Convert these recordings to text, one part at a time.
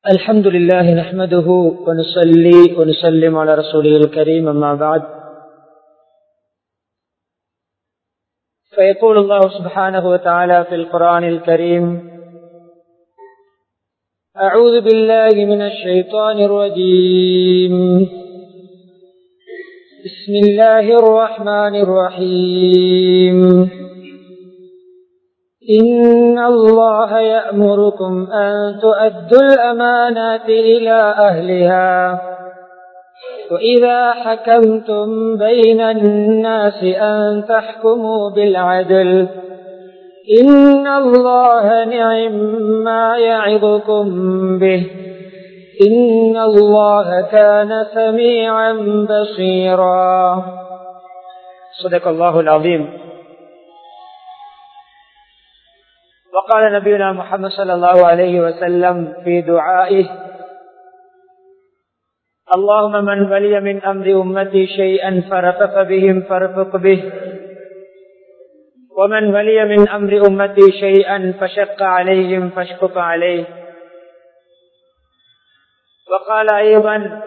الحمد لله نحمده ونصلي ونسلم على رسوله الكريم أما بعد فيقول الله سبحانه وتعالى في القرآن الكريم أعوذ بالله من الشيطان الرجيم بسم الله الرحمن الرحيم إن الله يأمركم أن تؤدوا الأمانات إلى أهلها وإذا حكمتم بين الناس أن تحكموا بالعدل إن الله نعم ما يعظكم به إن الله كان سميعا بصيرا صدق الله العظيم وقال نبينا محمد صلى الله عليه وسلم في دعائه اللهم من ولي من أمر أمتي شيئا فرفق بهم فارفق به ومن ولي من أمر أمتي شيئا فشق عليهم فاشقق عليه وقال أيضا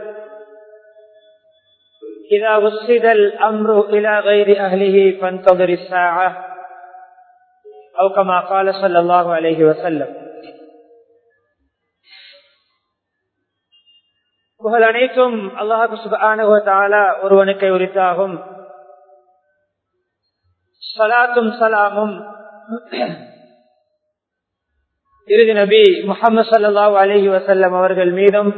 إذا وصد الأمر إلى غير أهله فانتظر الساعة أو كما قال صلى الله عليه وسلم புகழ் அனைத்தும் அல்லாஹு சுபானுவத்தால ஒருவனுக்கு உரித்தாகும் சலாத்தும் சலாமும் இறுதி நபி முகமது சல்லாஹூ அலஹி வசல்லம் அவர்கள் மீதும்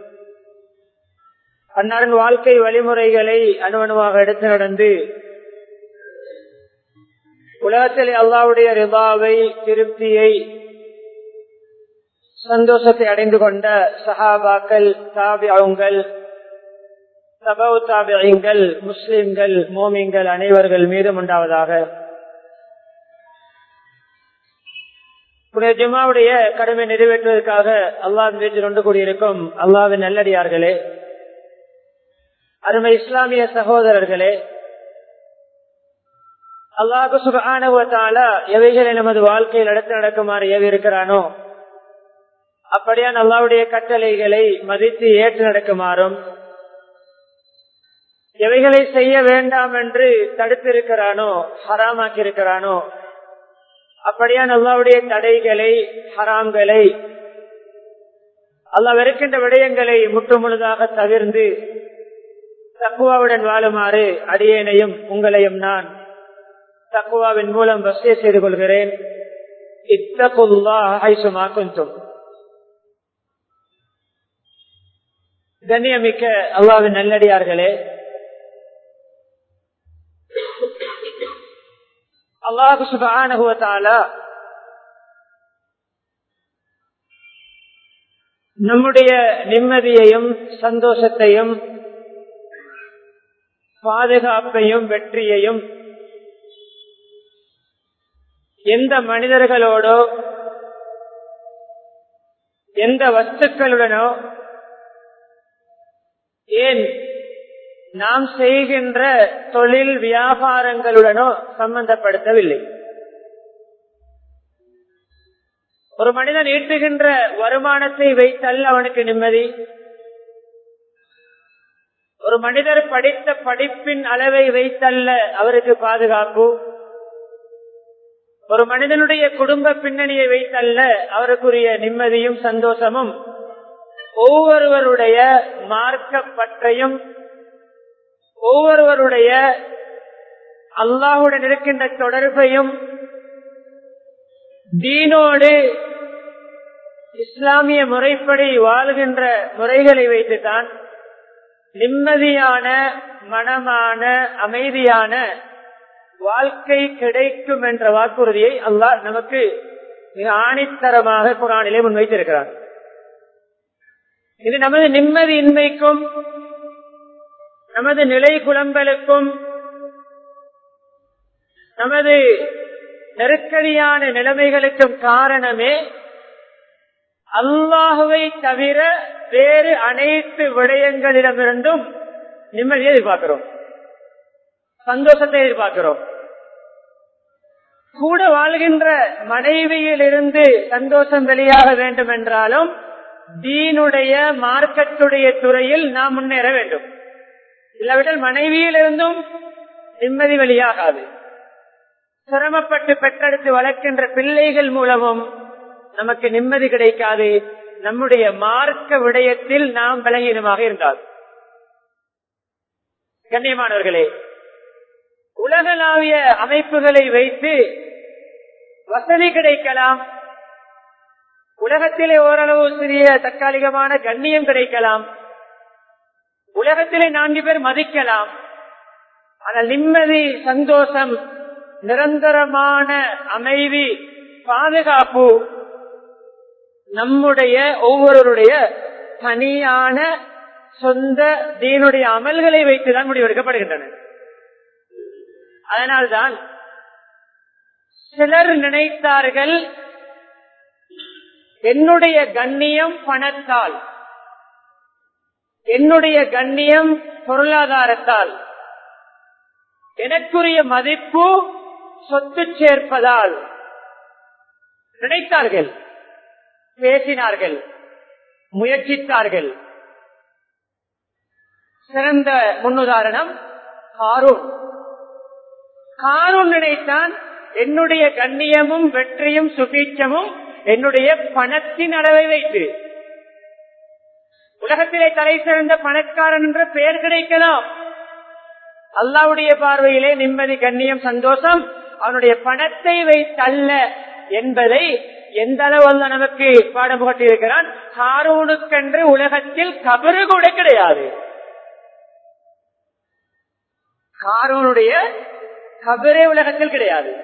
அன்னாரின் வாழ்க்கை வழிமுறைகளை அணுவணுவாக எடுத்து நடந்து உலகத்தில் அல்லாவுடைய ரிபாவை திருப்தியை சந்தோஷத்தை அடைந்து கொண்ட சஹாபாக்கள் தாபியங்கள் சபவு தாபியங்கள் முஸ்லிம்கள் மோமிங்கள் அனைவர்கள் மீதும் உண்டாவதாக புனித ஜுமாவுடைய கடமை நிறைவேற்றுவதற்காக அல்லாஹ் வீட்டில் ஒன்று கூடியிருக்கும் அல்லாவின் நல்லடியார்களே அருமை இஸ்லாமிய சகோதரர்களே அல்லாஹு சுகானுவத்தால எவைகளை நமது வாழ்க்கையில் நடத்த நடக்குமாறு ஏவி இருக்கிறானோ அப்படியான் அல்லாவுடைய கட்டளைகளை மதித்து ஏற்று நடக்குமாறும் எவைகளை செய்ய வேண்டாம் என்று தடுத்திருக்கிறானோ ஹராமாக்கி இருக்கிறானோ அப்படியான் அல்லாவுடைய தடைகளை ஹராம்களை அல்லா வெறுக்கின்ற விடயங்களை முற்று முழுதாக தவிர்ந்து தக்குவாவுடன் வாழுமாறு அடியேனையும் உங்களையும் நான் தக்குவாவின் மூலம் வசதியை செய்து கொள்கிறேன் இத்தகுல்லா கொஞ்சம் கண்ணியமிக்க அல்லாவின் நல்லடியார்களே அல்லாஹு சுபானுவத்தால நம்முடைய நிம்மதியையும் சந்தோஷத்தையும் பாதுகாப்பையும் வெற்றியையும் எந்த மனிதர்களோடோ எந்த வஸ்துக்களுடனோ ஏன் நாம் செய்கின்ற தொழில் வியாபாரங்களுடனோ சம்பந்தப்படுத்தவில்லை ஒரு மனிதன் ஈட்டுகின்ற வருமானத்தை வைத்தல்ல அவனுக்கு நிம்மதி ஒரு மனிதர் படித்த படிப்பின் அளவை வைத்தல்ல அவருக்கு பாதுகாப்பு ஒரு மனிதனுடைய குடும்ப பின்னணியை வைத்தல்ல அவருக்குரிய நிம்மதியும் சந்தோஷமும் ஒவ்வொருவருடைய மார்க்க பற்றையும் ஒவ்வொருவருடைய அல்லாஹுடன் இருக்கின்ற தொடர்பையும் தீனோடு இஸ்லாமிய முறைப்படி வாழ்கின்ற முறைகளை வைத்துத்தான் நிம்மதியான மனமான அமைதியான வாழ்க்கை கிடைக்கும் என்ற வாக்குறுதியை அல்லாஹ் நமக்கு மிக ஆணித்தரமாக குரானிலே முன்வைத்திருக்கிறார் இது நமது நிம்மதியின்மைக்கும் நமது நிலை குழம்பலுக்கும் நமது நெருக்கடியான நிலைமைகளுக்கும் காரணமே அல்லாஹுவை தவிர வேறு அனைத்து விடயங்களிடமிருந்தும் நிம்மதியை எதிர்பார்க்கிறோம் சந்தோஷத்தை எதிர்பார்க்கிறோம் கூட வாழ்கின்ற மனைவியில் இருந்து சந்தோஷம் வெளியாக வேண்டும் என்றாலும் தீனுடைய மார்க்கத்துடைய துறையில் நாம் முன்னேற வேண்டும் இல்லாவிட்டால் மனைவியிலிருந்தும் நிம்மதி வெளியாகாது சிரமப்பட்டு பெற்றெடுத்து வளர்க்கின்ற பிள்ளைகள் மூலமும் நமக்கு நிம்மதி கிடைக்காது நம்முடைய மார்க்க விடயத்தில் நாம் பலகீனமாக இருந்தால் கண்ணியமானவர்களே உலகளாவிய அமைப்புகளை வைத்து வசதி கிடைக்கலாம் உலகத்திலே ஓரளவு சிறிய தற்காலிகமான கண்ணியம் கிடைக்கலாம் உலகத்திலே நான்கு பேர் மதிக்கலாம் ஆனால் நிம்மதி சந்தோஷம் நிரந்தரமான அமைதி பாதுகாப்பு நம்முடைய ஒவ்வொருவருடைய தனியான சொந்த தீனுடைய அமல்களை வைத்துதான் முடிவெடுக்கப்படுகின்றன அதனால்தான் சிலர் நினைத்தார்கள் என்னுடைய கண்ணியம் பணத்தால் என்னுடைய கண்ணியம் பொருளாதாரத்தால் எனக்குரிய மதிப்பு சொத்து சேர்ப்பதால் நினைத்தார்கள் பேசினார்கள் முயற்சித்தார்கள் சிறந்த முன்னுதாரணம் காரூன் காரூன் நினைத்தான் என்னுடைய கண்ணியமும் வெற்றியும் சுபீட்சமும் என்னுடைய பணத்தின் அளவை வைத்து உலகத்திலே தலை சிறந்த பணக்காரன் என்ற பெயர் கிடைக்கலாம் அல்லாவுடைய பார்வையிலே நிம்மதி கண்ணியம் சந்தோஷம் அவனுடைய பணத்தை வைத்தல்ல என்பதை எந்த அளவு அல்ல நமக்கு பாடம் புகட்டி இருக்கிறான் ஹாரூனுக்கென்று உலகத்தில் கபரு கூட கிடையாது ஹாரூனுடைய கபரே உலகத்தில் கிடையாது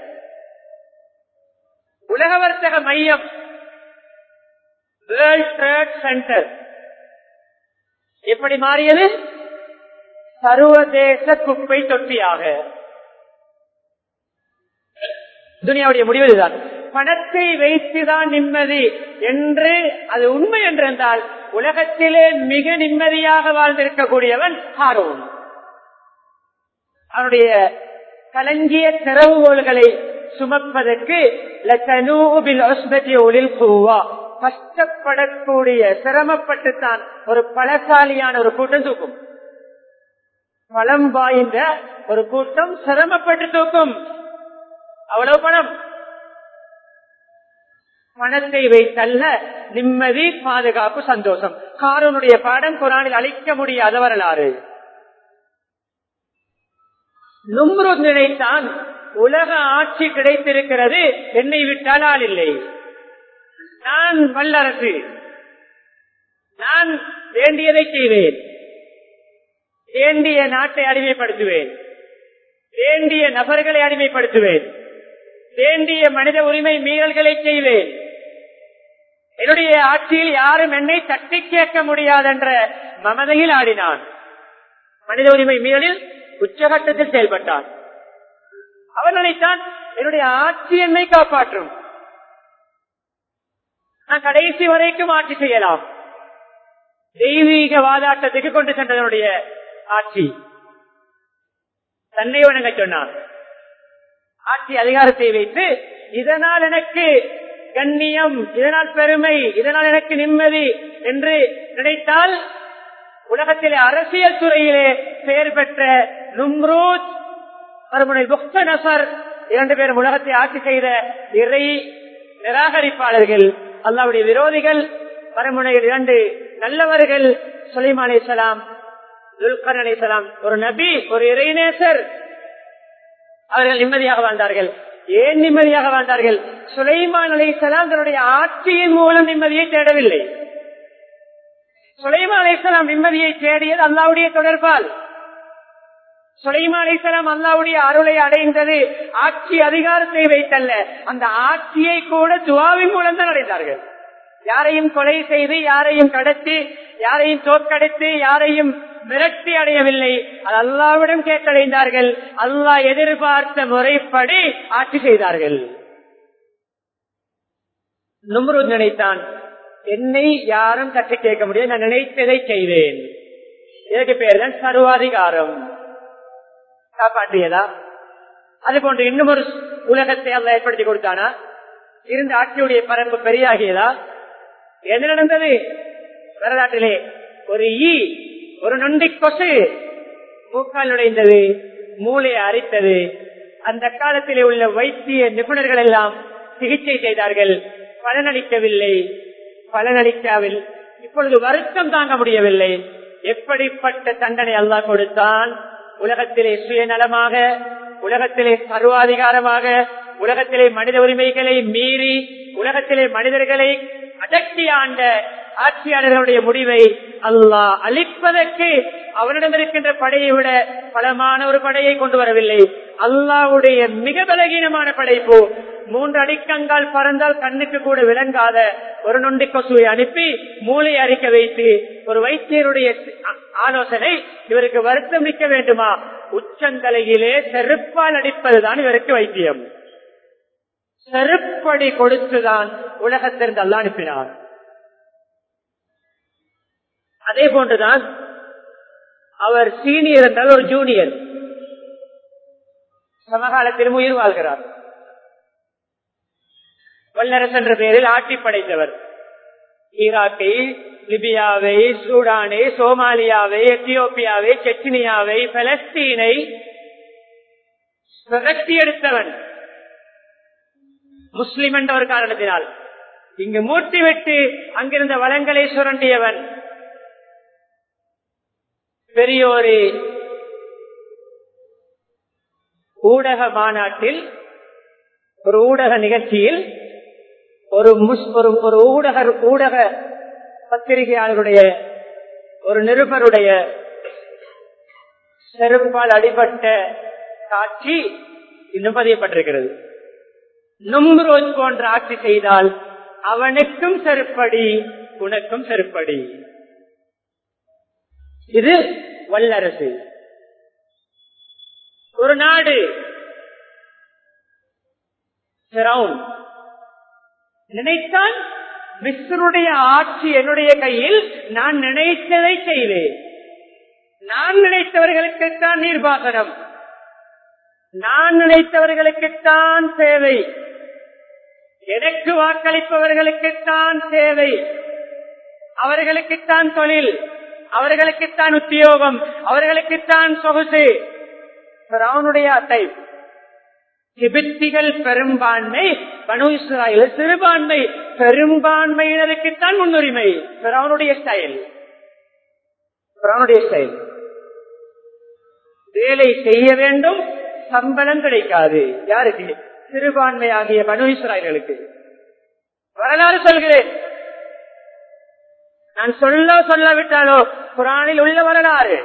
உலக வர்த்தக மையம் வேர்ல்ட் ட்ரேட் சென்டர் எப்படி மாறியது சர்வதேச குப்பை தொட்டியாக துனியாவுடைய முடிவு இதுதான் பணத்தை வைத்துதான் நிம்மதி என்று அது உண்மை என்றிருந்தால் உலகத்திலே மிக நிம்மதியாக வாழ்ந்திருக்கக்கூடியவன் ஹாரோன் அவனுடைய கலங்கிய திறவுகோள்களை சுமப்பதற்கு கஷ்டப்படக்கூடிய சிரமப்பட்டுத்தான் ஒரு பலசாலியான ஒரு கூட்டம் தூக்கும் பலம் வாய்ந்த ஒரு கூட்டம் சிரமப்பட்டு தூக்கும் அவ்வளவு பணம் பணத்தை வைத்தல்ல நிம்மதி பாதுகாப்பு சந்தோஷம் காரனுடைய பாடம் குரானில் அழிக்க முடியாத வரலாறு நும்ருத் நினைத்தான் உலக ஆட்சி கிடைத்திருக்கிறது என்னை விட்டால் ஆள் இல்லை நான் வல்லரசு நான் வேண்டியதை செய்வேன் வேண்டிய நாட்டை அடிமைப்படுத்துவேன் வேண்டிய நபர்களை அடிமைப்படுத்துவேன் வேண்டிய மனித உரிமை மீறல்களை செய்வேன் என்னுடைய ஆட்சியில் யாரும் என்னை தட்டி கேட்க முடியாதென்ற மமதையில் ஆடினான் மனித உரிமை மீறலில் உச்சகட்டத்தில் செயல்பட்டான் அவன் நினைத்தான் என்னுடைய ஆட்சி என்னை காப்பாற்றும் நான் கடைசி வரைக்கும் ஆட்சி செய்யலாம் தெய்வீக வாதாட்டத்துக்கு கொண்டு சென்றதனுடைய ஆட்சி தன்னை வணங்க சொன்னான் ஆட்சி அதிகாரத்தை வைத்து இதனால் எனக்கு கண்ணியம் இதனால் பெருமை இதனால் எனக்கு நிம்மதி என்று நினைத்தால் உலகத்திலே அரசியல் துறையிலே பெயர் பெற்ற நும்ரூத் மறுமுனை புக்த நசர் இரண்டு பேரும் உலகத்தை ஆட்சி செய்த இறை நிராகரிப்பாளர்கள் அல்லாவுடைய விரோதிகள் மறுமுனையில் இரண்டு நல்லவர்கள் சுலைமான் அலிசலாம் துல்கர் அலிசலாம் ஒரு நபி ஒரு இறைநேசர் அவர்கள் நிம்மதியாக வாழ்ந்தார்கள் ஏன் நிம்மதியாக வாழ்ந்தார்கள் சுலைமான் அலிசலாம் தன்னுடைய ஆட்சியின் மூலம் நிம்மதியை தேடவில்லை சுலைமான் அலிசலாம் நிம்மதியை தேடியது அல்லாவுடைய தொடர்பால் சுலைமா அலிசலாம் அல்லாவுடைய அருளை அடைந்தது ஆட்சி அதிகாரத்தை வைத்தல்ல அந்த ஆட்சியை கூட துவாவின் மூலம் தான் அடைந்தார்கள் யாரையும் கொலை செய்து யாரையும் கடத்தி யாரையும் தோற்கடித்து யாரையும் மிரட்டி அடையவில்லை அது அல்லாவிடம் கேட்டடைந்தார்கள் அல்லாஹ் எதிர்பார்த்த முறைப்படி ஆட்சி செய்தார்கள் நும்ரு நினைத்தான் என்னை யாரும் தட்டி கேட்க முடியாது நான் நினைத்ததை செய்வேன் இதற்கு பேர் தான் சர்வாதிகாரம் காப்பாற்றியதா அது போன்று இன்னும் ஒரு உலகத்தை அல்ல ஏற்படுத்தி கொடுத்தானா இருந்த ஆட்சியுடைய பரப்பு பெரியாகியதா என்ன நடந்தது வரலாற்றிலே ஒரு ஈ ஒரு நொண்டி கொசு மூக்கால் நுழைந்தது மூளையை அரித்தது அந்த காலத்திலே உள்ள வைத்திய நிபுணர்கள் எல்லாம் சிகிச்சை செய்தார்கள் பலனளிக்கவில்லை பலனளிக்காவில் இப்பொழுது வருத்தம் தாங்க முடியவில்லை எப்படிப்பட்ட தண்டனை அல்லாஹ் கொடுத்தான் உலகத்திலே சுயநலமாக உலகத்திலே சர்வாதிகாரமாக உலகத்திலே மனித உரிமைகளை மீறி உலகத்திலே மனிதர்களை அடக்கி ஆண்ட ஆட்சியாளர்களுடைய முடிவை அல்லாஹ் அளிப்பதற்கு அவரிடம் இருக்கின்ற படையை விட பலமான ஒரு படையை கொண்டு வரவில்லை அல்லாவுடைய மிக பலகீனமான படைப்பு மூன்று அடிக்கங்கால் பறந்தால் கண்ணுக்கு கூட விளங்காத ஒரு நொண்டி கொசுவை அனுப்பி மூளை அரிக்க வைத்து ஒரு வைத்தியருடைய ஆலோசனை இவருக்கு வருத்தம் நிற்க வேண்டுமா உச்சந்தலையிலே செருப்பால் அடிப்பதுதான் இவருக்கு வைத்தியம் செருப்படி கொடுத்துதான் உலகத்திலிருந்து அல்ல அனுப்பினார் அதே போன்றுதான் அவர் சீனியர் என்றால் ஒரு ஜூனியர் சமகாலத்திலும் உயிர் வாழ்கிறார் வல்லரசு என்ற பெயரில் ஆட்சி படைத்தவர் ஈராக்கை லிபியாவை சூடானை சோமாலியாவை எத்தியோப்பியாவை செச்சினியாவை பலஸ்தீனை விரட்டி எடுத்தவன் முஸ்லிம் என்ற ஒரு காரணத்தினால் இங்கு மூட்டிவிட்டு அங்கிருந்த வளங்களை சுரண்டியவன் பெரியோரு ஊடக மாநாட்டில் ஒரு ஊடக நிகழ்ச்சியில் ஒரு ஒரு ஒரு ஊடக ஊடக பத்திரிகையாளருடைய ஒரு நிருபருடைய செருப்பால் அடிபட்ட காட்சி இன்னும் பதியப்பட்டிருக்கிறது நும்ரோஜ் போன்ற ஆட்சி செய்தால் அவனுக்கும் செருப்படி உனக்கும் செருப்படி இது வல்லரசு ஒரு நாடு நினைத்தான் மிஸ்ருடைய ஆட்சி என்னுடைய கையில் நான் நினைத்ததை செய்வேன் நான் நினைத்தவர்களுக்குத்தான் நீர்ப்பாசனம் நான் நினைத்தவர்களுக்குத்தான் சேவை எனக்கு வாக்களிப்பவர்களுக்குத்தான் சேவை அவர்களுக்குத்தான் தொழில் அவர்களுக்குத்தான் உத்தியோகம் அவர்களுக்குத்தான் சொகுசு அவனுடைய அட்டை திபெத்திகள் பெரும்பான்மை பனு இஸ்ராயல் சிறுபான்மை பெரும்பான்மையினருக்குத்தான் முன்னுரிமை அவனுடைய ஸ்டைல் அவனுடைய ஸ்டைல் வேலை செய்ய வேண்டும் சம்பளம் கிடைக்காது யாருக்கு சிறுபான்மை ஆகிய பனு இஸ்ராயல்களுக்கு வரலாறு சொல்கிறேன் நான் சொல்ல சொல்லாவிட்டாலோ குரானில் உள்ள வரலாறு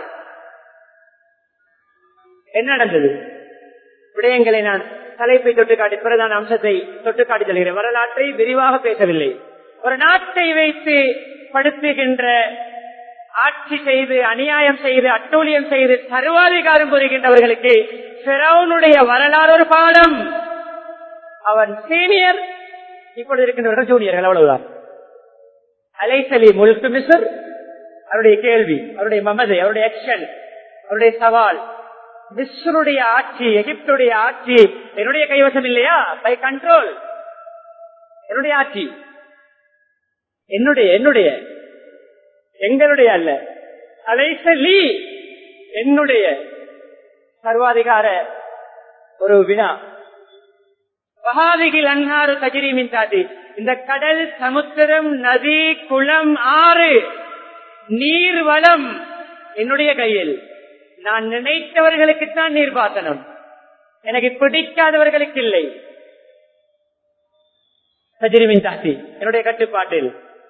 என்ன நடந்தது விடயங்களை நான் தலைப்பை தொட்டு காட்டி பிரதான அம்சத்தை தொட்டு காட்டி செல்கிறேன் வரலாற்றை விரிவாக பேசவில்லை ஒரு நாட்டை வைத்து படுத்துகின்ற ஆட்சி செய்து அநியாயம் செய்து அட்டூழியம் செய்து சர்வாதிகாரம் புரிகின்றவர்களுக்கு பிறவனுடைய வரலாறு ஒரு பாடம் அவன் சீனியர் இப்பொழுது இருக்கின்றவர்கள் ஜூனியர்கள் அவ்வளவுதான் அலைசலி முழுக்கு மிசர் அவருடைய கேள்வி அவருடைய மமதை அவருடைய ஆக்ஷன் அவருடைய சவால் மிஸ்ருடைய ஆட்சி எகிப்துடைய ஆட்சி என்னுடைய கைவசம் இல்லையா பை கண்ட்ரோல் என்னுடைய ஆட்சி என்னுடைய என்னுடைய எங்களுடைய அல்ல அலைசலி என்னுடைய சர்வாதிகார ஒரு வினா வகாதிகில் அன்னாறு தஜிரிமின் தாதி இந்த கடல் சமுத்திரம் நதி குளம் ஆறு நீர் வளம் என்னுடைய கையில் நான் நினைத்தவர்களுக்குத்தான் நீர்பாசனம் எனக்கு பிடிக்காதவர்களுக்கு இல்லை சஜிரிமின் தாத்தி என்னுடைய கட்டுப்பாட்டில்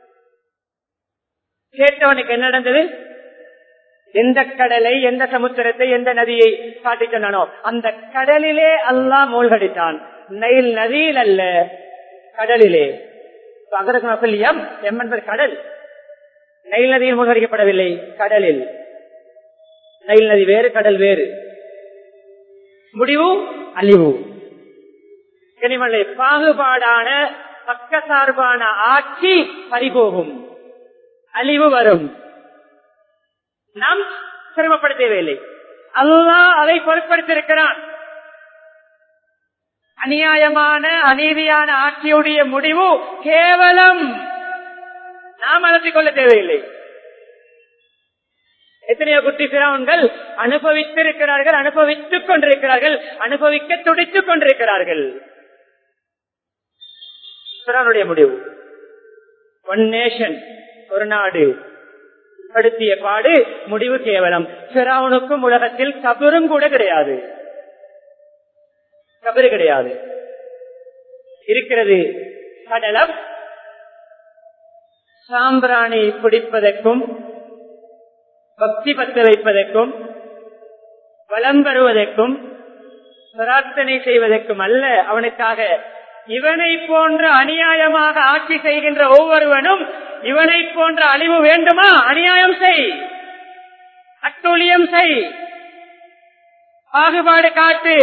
கேட்டவனுக்கு என்ன நடந்தது எந்த கடலை எந்த சமுத்திரத்தை எந்த நதியை காட்டி சொன்னானோ அந்த கடலிலே அல்லாஹ் மூழ்கடித்தான் நைல் நதியில் அல்ல கடலிலே எம் எம் என்பது கடல் நைல் நதியில் மூழ்கடிக்கப்படவில்லை கடலில் நைல் நதி வேறு கடல் வேறு முடிவு அழிவு கனிமலை பாகுபாடான பக்கசார்பான ஆட்சி பறிபோகும் அழிவு வரும் நாம் சிரமப்பட தேவையில்லை அல்லாஹ் அதை பொருட்படுத்தியிருக்கிறான் அநியாயமான அநீதியான ஆட்சியுடைய முடிவு கேவலம் நாம் அலட்டிக் கொள்ள தேவையில்லை எத்தனையோ குட்டி பிராவுன்கள் அனுபவித்திருக்கிறார்கள் அனுபவித்துக் கொண்டிருக்கிறார்கள் அனுபவிக்க துடித்துக் கொண்டிருக்கிறார்கள் பிரானுடைய முடிவு ஒன் நேஷன் ஒரு நாடு படுத்திய பாடு முடிவு கேவலம் பிராவுனுக்கும் உலகத்தில் கபரும் கூட கிடையாது கபரு கிடையாது இருக்கிறது கடலம் சாம்பிராணி பிடிப்பதற்கும் பக்தி பத்த வைப்பதற்கும் வளம் பெறுவதற்கும் பிரார்த்தனை செய்வதற்கும் அல்ல அவனுக்காக இவனை போன்ற அநியாயமாக ஆட்சி செய்கின்ற ஒவ்வொருவனும் இவனை போன்ற அழிவு வேண்டுமா அநியாயம் செய் அட்டுழியம் செய் பாகுபாடு காட்டு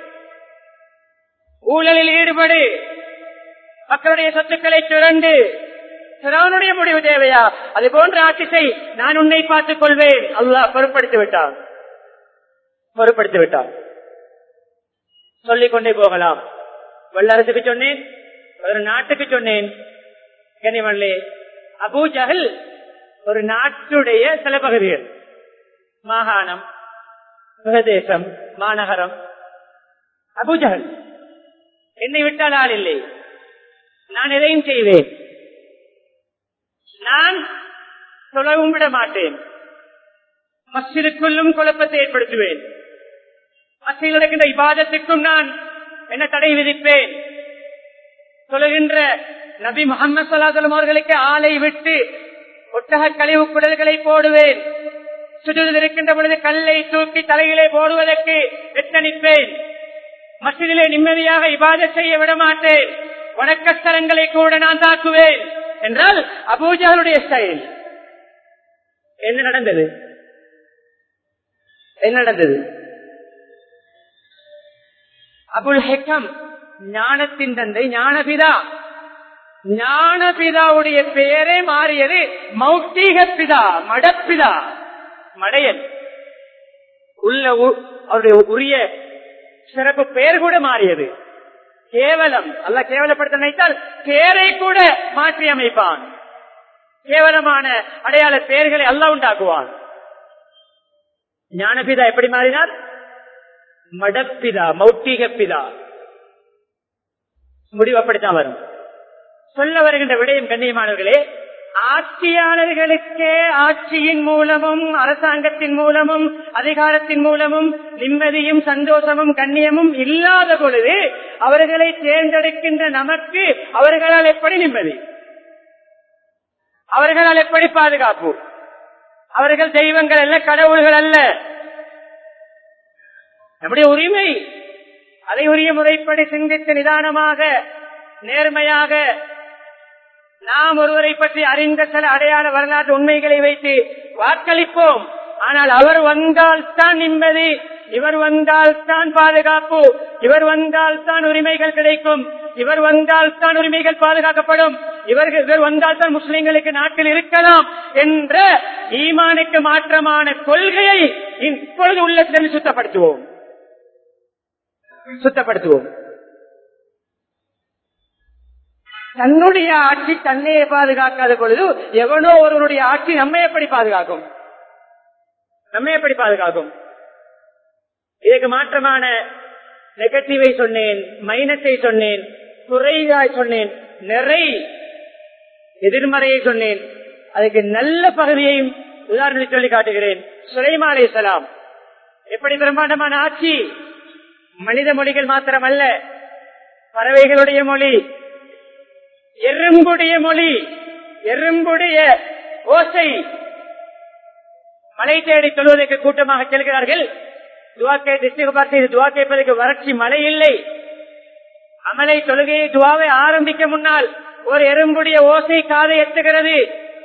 ஊழலில் ஈடுபடு மக்களுடைய சொத்துக்களை சுரண்டு சிறானுடைய முடிவு தேவையா அது போன்ற ஆட்சி செய் நான் உன்னை பார்த்துக் கொள்வேன் அல்லாஹ் பொருட்படுத்தி விட்டான் பொருட்படுத்தி விட்டான் சொல்லிக் கொண்டே போகலாம் வல்லரசுக்கு சொன்னேன் ஒரு நாட்டுக்கு சொன்னேன் கனிமல்லே அபூ ஜஹல் ஒரு நாட்டுடைய சில பகுதிகள் மாகாணம் பிரதேசம் மாநகரம் அபூஜகல் என்னை விட்டால் ஆள் இல்லை நான் எதையும் செய்வேன் நான் தொலைவும் விட மாட்டேன் மசிலுக்குள்ளும் குழப்பத்தை ஏற்படுத்துவேன் மசில் நடக்கின்ற இபாதத்துக்கும் நான் என்ன தடை விதிப்பேன் சொல்லுகின்ற நபி முகமது சல்லாசலம் அவர்களுக்கு ஆளை விட்டு ஒட்டக கழிவு குடல்களை போடுவேன் சுடுதல் இருக்கின்ற பொழுது கல்லை தூக்கி தலையிலே போடுவதற்கு எத்தனிப்பேன் மசிதிலே நிம்மதியாக இபாத செய்ய விட மாட்டேன் வணக்கஸ்தலங்களை கூட நான் தாக்குவேன் என்றால் அபூஜாவுடைய ஸ்டைல் என்ன நடந்தது என்ன நடந்தது அபுல் ஹெக்கம் ஞானத்தின் தந்தை ஞானபிதா ஞானபிதாவுடைய பெயரே மாறியது மௌக்தீக பிதா மடப்பிதா மடையன் உள்ள உ- அவருடைய உரிய சிறப்பு பெயர் கூட மாறியது கேவலம் அல்ல கேவலப்படுத்த நினைத்தால் பெயரை கூட மாற்றி அமைப்பான் கேவலமான அடையாள பெயர்களை அல்ல உண்டாக்குவான் ஞானபிதா எப்படி மாறினார் மடப்பிதா மௌட்டிக பிதா முடிவு அப்படித்தான் வரும் சொல்ல வருகின்ற விடயம் கண்ணியமானவர்களே ஆட்சியாளர்களுக்கே ஆட்சியின் மூலமும் அரசாங்கத்தின் மூலமும் அதிகாரத்தின் மூலமும் நிம்மதியும் சந்தோஷமும் கண்ணியமும் இல்லாத பொழுது அவர்களை தேர்ந்தெடுக்கின்ற நமக்கு அவர்களால் எப்படி நிம்மதி அவர்களால் எப்படி பாதுகாப்பு அவர்கள் தெய்வங்கள் அல்ல கடவுள்கள் அல்ல நம்முடைய உரிமை அதை உரிய முறைப்படி சிந்தித்து நிதானமாக நேர்மையாக நாம் ஒருவரை பற்றி அறிந்த சில அடையாள வரலாற்று உண்மைகளை வைத்து வாக்களிப்போம் ஆனால் அவர் வந்தால் தான் நிம்மதி இவர் வந்தால் தான் பாதுகாப்பு இவர் வந்தால் தான் உரிமைகள் கிடைக்கும் இவர் வந்தால் தான் உரிமைகள் பாதுகாக்கப்படும் இவர்கள் இவர் வந்தால் தான் முஸ்லிம்களுக்கு நாட்டில் இருக்கலாம் என்ற ஈமானுக்கு மாற்றமான கொள்கையை இப்பொழுது உள்ளத்தில் சுத்தப்படுத்துவோம் சுத்தப்படுத்துவோம் தன்னுடைய ஆட்சி தன்னையே பாதுகாக்காத பொழுது எவனோ ஒருவனுடைய ஆட்சி நம்மை எப்படி பாதுகாக்கும் நம்மை எப்படி பாதுகாக்கும் இதுக்கு மாற்றமான நெகட்டிவை சொன்னேன் மைனஸை சொன்னேன் குறைவாய் சொன்னேன் நிறை எதிர்மறையை சொன்னேன் அதுக்கு நல்ல பகுதியையும் உதாரணத்தை சொல்லி காட்டுகிறேன் சுலைமா அலைஹிஸ்ஸலாம் எப்படி பிரம்மாண்டமான ஆட்சி மனித மொழிகள் மாத்திரமல்ல பறவைகளுடைய மொழி எறும்புடைய மொழி எறும்புடைய ஓசை மலை தேடி தொழுவதற்கு கூட்டமாக செல்கிறார்கள் துவா கேட்டு இஸ்திக்பார் செய்து துவா கேட்பதற்கு வறட்சி மழை இல்லை அமலை தொழுகையை துவாவை ஆரம்பிக்க முன்னால் ஒரு எறும்புடைய ஓசை காதை எத்துகிறது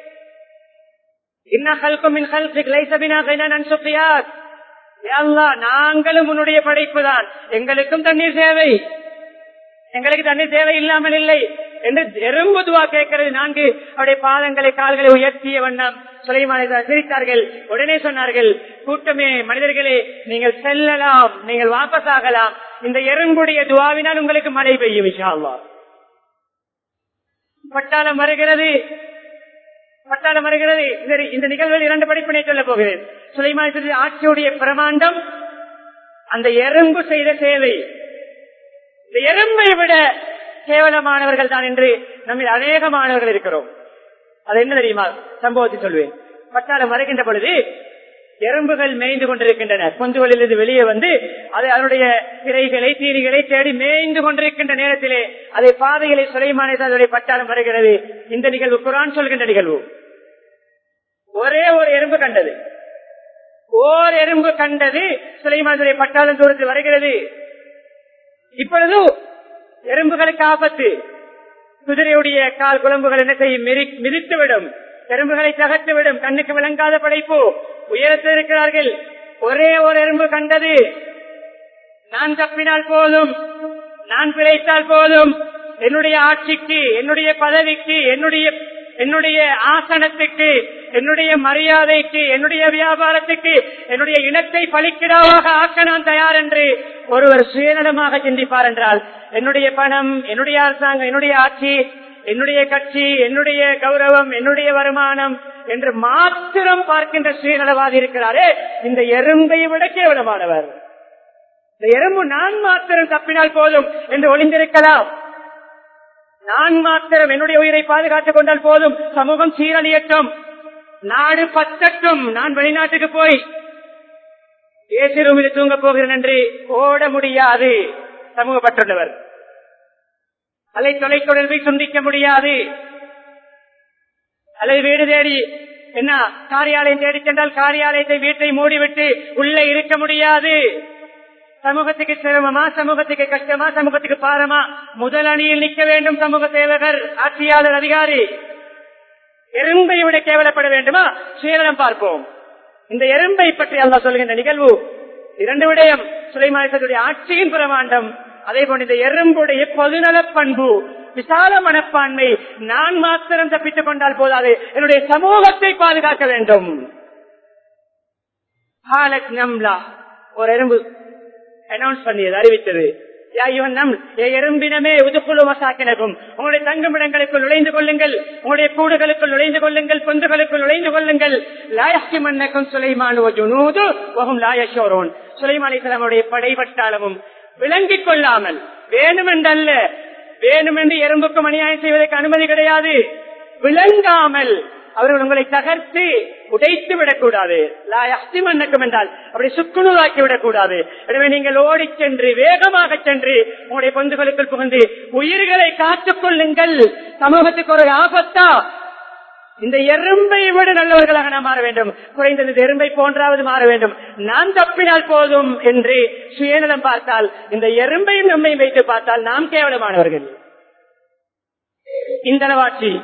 இன்ன ஹல்கும் மின் ஹல்கிக் லைஸ பினா கைனன் சுஃபியாத் யா அல்லாஹ், நாங்களும் உன்னுடைய படைப்பு தான் எங்களுக்கும் தண்ணீர் தேவை எங்களுக்கு தண்ணீர் தேவை இல்லாமல் இல்லை என்று எறும்பு துவா கேட்கிறது நான்கு அவருடைய பாதங்களை கால்களை உயர்த்திய வண்ணம் சுலைமானை சிரித்தார்கள் உடனே சொன்னார்கள் கூட்டமே மனிதர்களே நீங்கள் செல்லலாம் நீங்கள் வாபஸ் ஆகலாம் இந்த எறும்புடைய துவாவினால் உங்களுக்கு மழை பெய்யும் விஷா பட்டாளம் வருகிறது பட்டாளம் வருகிறது இந்த- இந்த நிகழ்வில் இரண்டு படிப்பினை சொல்ல போகிறேன் சுலைமான் ஆட்சியுடைய பிரமாண்டம் அந்த எறும்பு செய்த சேவை இந்த எறும்பை விட கேவலமானவர்கள் தான் என்று நம்ம அநேக மாணவர்கள் இருக்கிறோம் அது என்ன தெரியுமா சம்பவத்தை சொல்வேன் பட்டாளம் வருகின்ற பொழுது எறும்புகள் மேய்ந்து கொண்டிருக்கின்றன பொந்துகளிலிருந்து வெளியே வந்து அது அதனுடைய திரைகளை தீனிகளை தேடி மேய்ந்து கொண்டிருக்கின்ற நேரத்திலே அதை பாதைகளை சுலைமானே அதனுடைய பட்டாளம் வருகிறது இந்த நிகழ்வு குரான் சொல்கின்ற நிகழ்வு ஒரே ஒரு எறும்பு கண்டது ஓர் எறும்பு கண்டது சுலைமானுடைய பட்டாளம் தூரத்தில் வருகிறது இப்பொழுது எறும்புகளுக்கு ஆபத்து குதிரையுடைய கால் குழம்புகள் என்ன செய்யும் மிதி- மிதித்துவிடும் எறும்புகளை தகர்த்துவிடும் கண்ணுக்கு விளங்காத படைப்பு உயரத்தில் இருக்கிறார்கள் ஒரே ஒரு எறும்பு கண்டது நான் தப்பினால் போதும் நான் பிழைத்தால் போதும் என்னுடைய ஆட்சிக்கு என்னுடைய பதவிக்கு என்னுடைய என்னுடைய ஆசனத்துக்கு என்னுடைய மரியாதைக்கு என்னுடைய வியாபாரத்துக்கு என்னுடைய இனத்தை பலிக்கிடாவாக ஆக்க நான் தயார் என்று ஒருவர் சுயநலமாக சிந்திப்பார் என்றால் என்னுடைய பணம் என்னுடைய அரசாங்கம் என்னுடைய ஆட்சி என்னுடைய கட்சி என்னுடைய கௌரவம் என்னுடைய வருமானம் என்று மாத்திரம் பார்க்கின்ற சுயநலவாதி இருக்கிறாரே இந்த எறும்பை விட கேவலமானவர் இந்த எறும்பு நான் மாத்திரம் தப்பினால் போதும் என்று ஒளிந்திருக்கலாம் நான் மாத்திரம் என்னுடைய உயிரை பாதுகாத்துக் கொண்டால் போதும் சமூகம் சீரழியட்டும் நாடு பத்தட்டும் நான் வெளிநாட்டுக்கு போய் ஏசி ரூமில் தூங்க போகிறேன் என்று ஓட முடியாது சமூகப்பட்டுள்ளவர் அலை தொலைத்தொடர்பை துண்டிக்க முடியாது அல்லது வீடு தேடி என்ன காரியாலயம் தேடி சென்றால் காரியாலயத்தை வீட்டை மூடிவிட்டு உள்ளே இருக்க முடியாது சமூகத்துக்கு சிரமமா சமூகத்துக்கு கஷ்டமா சமூகத்துக்கு பாரமா முதல் அணியில் நிற்க வேண்டும் சமூக சேவகர் ஆட்சியாளர் அதிகாரி எறும்பை விட கேவலப்பட வேண்டுமா சுயநலம் பார்ப்போம் இந்த எறும்பை பற்றி அல்லா சொல்கின்ற நிகழ்வு இரண்டு விடயம் சுலைமானத்துடைய ஆட்சியின் பிரமாண்டம் அதே போன்ற இந்த எறும்புடைய பொதுநல பண்பு விசால மனப்பான்மை நான் மாத்திரம் தப்பித்துக் கொண்டால் போதாது என்னுடைய சமூகத்தை பாதுகாக்க வேண்டும் ஹாலத் நம்லா ஒரு எறும்பு அனௌன்ஸ் பண்ணியது அறிவித்தது யா யுவன் நம், ஏ எறும்பினமே உதுக்குழு மசாக்கினகும் உங்களுடைய தங்குமிடங்களுக்குள் நுழைந்து கொள்ளுங்கள் உங்களுடைய கூடுகளுக்குள் நுழைந்து கொள்ளுங்கள் பொந்துகளுக்குள் நுழைந்து கொள்ளுங்கள் லாயஸ்தி மன்னக்கும் சுலைமான் ஜுனூது வகும் லாயஷோரோன் சுலைமான் இஸ்லாமுடைய படைபட்டாளமும் விளங்கிக் கொள்ளாமல் வேணுமென்றல்ல வேணுமென்று எறும்புக்கும் அநியாயம் செய்வதற்கு அனுமதி கிடையாது விளங்காமல் அவர்கள் உங்களை தகர்த்து உடைத்து விடக்கூடாது மன்னக்கும் என்றால் அப்படி சுக்குநூறாக்கி விடக்கூடாது எனவே நீங்கள் ஓடி சென்று வேகமாக சென்று உங்களுடைய பொந்துகளுக்குள் புகுந்து உயிர்களை காத்துக் கொள்ளுங்கள் சமூகத்துக்கு ஒரு ஆபத்தா இந்த எறும்பை விட நல்லவர்களாக நாம் மாற வேண்டும் குறைந்தது இந்த எறும்பை போன்றாவது மாற வேண்டும் நாம் தப்பினால் போதும் என்று சுயநலம் பார்த்தால் இந்த எறும்பையும் நம்மையும் வைத்து பார்த்தால் நாம் கேவலமானவர்கள் இந்த அளவாட்சி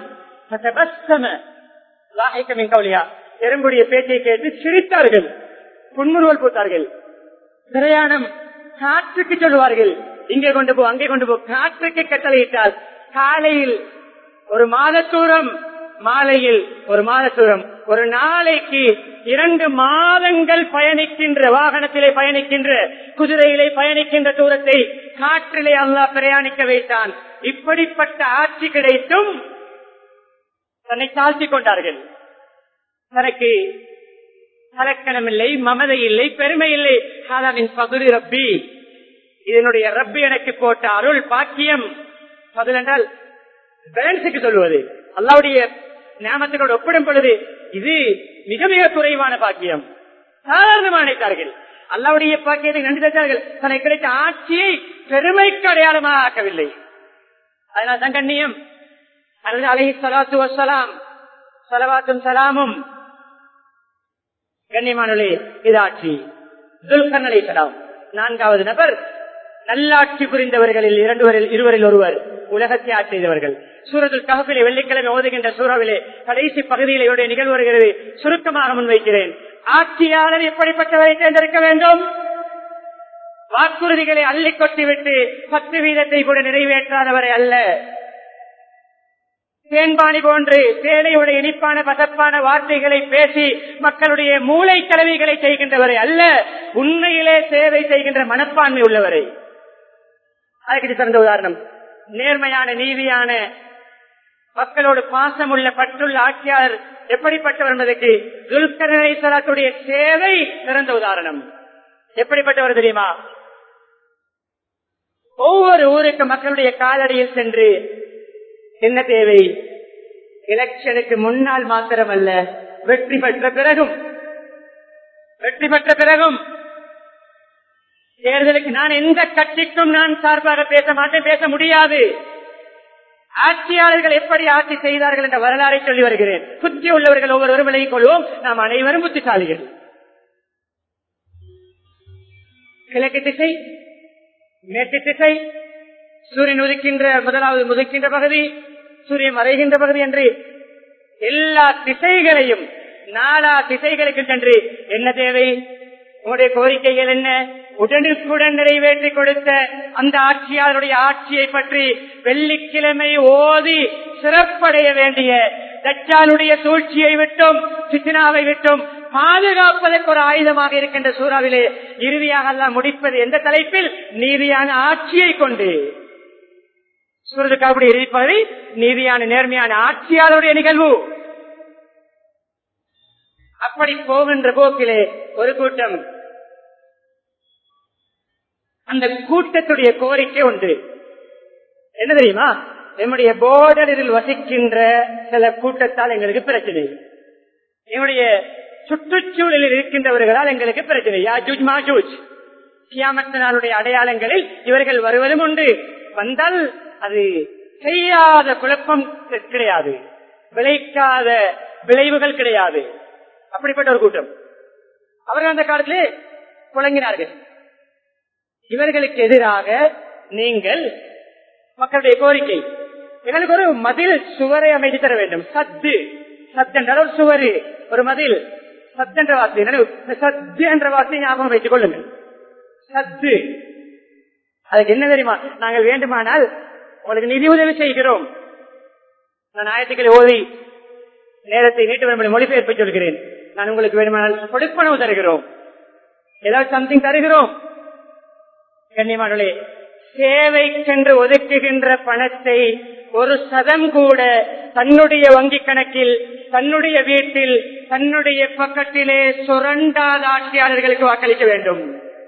எறும்புடைய பேச்சை கேட்டு சிரித்தார்கள் புன்முறுவல் பூத்தார்கள் பிரயாணம் காற்றுக்கு சொல்லுவார்கள் இங்கே கொண்டு போ அங்கே கொண்டு போ காற்றுக்கு கட்டளையிட்டால் காலையில் ஒரு மாத தூரம் மாலையில் ஒரு மாத தூரம் ஒரு நாளைக்கு இரண்டு மாதங்கள் பயணிக்கின்ற வாகனத்திலே பயணிக்கின்ற குதிரையிலே பயணிக்கின்ற தூரத்தை காற்றிலே அல்லா பிரயாணிக்க வைத்தான் இப்படிப்பட்ட ஆட்சி கிடைத்தும் தன்னை தாழ்த்திக் கொண்டார்கள் தனக்கு தலக்கணம் இல்லை மமதை இல்லை பெருமை இல்லை காலாவின் பகுதி ரப்பி இதனுடைய ரப்பி எனக்கு போட்ட அருள் பாக்கியம் பதில் என்றால் பேலன்ஸுக்கு சொல்லுவது அல்லாவுடைய ஞாபகத்தோடு ஒப்பிடும் பொழுது இது மிக மிக குறைவான பாக்கியம் சாதாரணமாக நினைத்தார்கள் அல்லாவுடைய பாக்கியத்தை நன்றி தந்தார்கள் தனக்கு கிடைத்த ஆட்சியை பெருமைக்கு அடையாளமாக ஆக்கவில்லை அதனால் தான் கண்ணியம் அல்லது அலஹி சலாத்து வசலாம் சலவாத்தும் சலாமும் கண்ணியமானே இதாட்சி துல்கன் அலை சலாம் நான்காவது நபர் நல்லாட்சி புரிந்தவர்களில் இரண்டு இருவரில் ஒருவர் உலகத்தை ஆட்சி செய்தவர்கள் சூரத்தில் கஹபிலே வெள்ளிக்கிழமை ஓதுகின்ற சூறாவிலே கடைசி பகுதியில் இவருடைய நிகழ்வு வருகிறது சுருக்கமாக முன்வைக்கிறேன் ஆட்சியாளர் எப்படிப்பட்டவரை தேர்ந்தெடுக்க வேண்டும் வாக்குறுதிகளை அள்ளி கொட்டிவிட்டு பத்து வீதத்தை கூட நிறைவேற்றாதவரை அல்ல தேன்பாணி போன்று சேலையுடைய இனிப்பான பசப்பான வார்த்தைகளை பேசி மக்களுடைய மூளை கலவிகளை செய்கின்றவரை அல்ல உண்மையிலே சேவை செய்கின்ற மனப்பான்மை உள்ளவரை அதுக்கு சிறந்த உதாரணம் நேர்மையான நீதியான மக்களோடு பாசமுள்ள பற்றுள்ள ஆட்சியாளர் எப்படிப்பட்டவர் என்பதற்கு துல்கரத்துடைய சேவை சிறந்த உதாரணம் எப்படிப்பட்டவர் தெரியுமா ஒவ்வொரு ஊருக்கு மக்களுடைய காலடியில் சென்று என்ன தேவை எலெக்ஷனுக்கு முன்னால் மாத்திரமல்ல வெற்றி பெற்ற பிறகும் வெற்றி பெற்ற பிறகும் தேர்தலுக்கு நான் எந்த கட்சிக்கும் நான் சார்பாக பேச மாட்டேன் பேச முடியாது ஆட்சியாளர்கள் எப்படி ஆட்சி செய்தார்கள் என்ற வரலாறை சொல்லி வருகிறேன் புத்தி உள்ளவர்கள் ஒவ்வொருவரும் விலகிக் கொள்வோம் நாம் அனைவரும் புத்திசாலிகள் கிழக்கு திசை மேற்கு திசை சூரியன் உதிக்கின்ற முதலாவது முதிக்கின்ற பகுதி சூரியன் மறைகின்ற பகுதி என்று எல்லா திசைகளையும் நாலா திசைகளுக்கு சென்று என்ன தேவை உங்களுடைய கோரிக்கைகள் என்ன உடனுக்குடன் நிறைவேற்றி கொடுத்த அந்த ஆட்சியாளருடைய ஆட்சியை பற்றி வெள்ளிக்கிழமை ஓதி சிறப்படைய வேண்டிய தச்சாலுடைய சூழ்ச்சியை விட்டும் சித்தினாவை விட்டும் பாதுகாப்பதற்கு ஒரு ஆயுதமாக இருக்கின்ற சூறாவிலே இறுதியாக எல்லாம் முடிப்பது எந்த தலைப்பில் நீதியான ஆட்சியை கொண்டு சூரதுக்காவுடைய இறுதிப்பகுதி நீதியான நேர்மையான ஆட்சியாளருடைய நிகழ்வு அப்படி போகின்ற போக்கிலே ஒரு கூட்டம் அந்த கூட்டத்துடைய கோரிக்கை உண்டு என்ன தெரியுமா நம்முடைய போர்டரில் வசிக்கின்ற சில கூட்டத்தால் எங்களுக்கு பிரச்சனை என்னுடைய சுற்றுச்சூழலில் இருக்கின்றவர்களால் எங்களுக்கு பிரச்சனை யாஜூஜ் மாஜூஜ் கியாமத்த நாளுடைய அடையாளங்களில் இவர்கள் வருவதும் உண்டு வந்தால் அது செய்யாத குழப்பம் கிடையாது விளைக்காத விளைவுகள் கிடையாது அப்படிப்பட்ட ஒரு கூட்டம் அவர்கள் அந்த காலத்திலே புழங்கினார்கள் இவர்களுக்கு எதிராக நீங்கள் மக்களுடைய கோரிக்கை எங்களுக்கு ஒரு மதில் சுவரை அமைத்து தர வேண்டும் சத்து சத்து என்றால் ஒரு சுவரு ஒரு மதில் சத்து என்ற வார்த்தை சத்து என்ற வார்த்தையை ஞாபகம் வைத்துக் கொள்ளுங்கள் சத்து அதுக்கு என்ன தெரியுமா நாங்கள் வேண்டுமானால் உங்களுக்கு நிதி உதவி செய்கிறோம் நான் ஆயிரத்துக்களை ஓதி நேரத்தை நீட்டு வரும்படி மொழிபெயர்ப்பு சொல்கிறேன் நான் உங்களுக்கு வேண்டுமானால் கொடுப்பனவு தருகிறோம் ஏதாவது சம்திங் தருகிறோம் கண்ணியமானே சேவைக்கென்று ஒதுக்குகின்ற பணத்தை ஒரு சதம் கூட தன்னுடைய வங்கி கணக்கில் தன்னுடைய வீட்டில் தன்னுடைய பக்கத்திலே சுரண்டாத ஆட்சியாளர்களுக்கு வாக்களிக்க வேண்டும்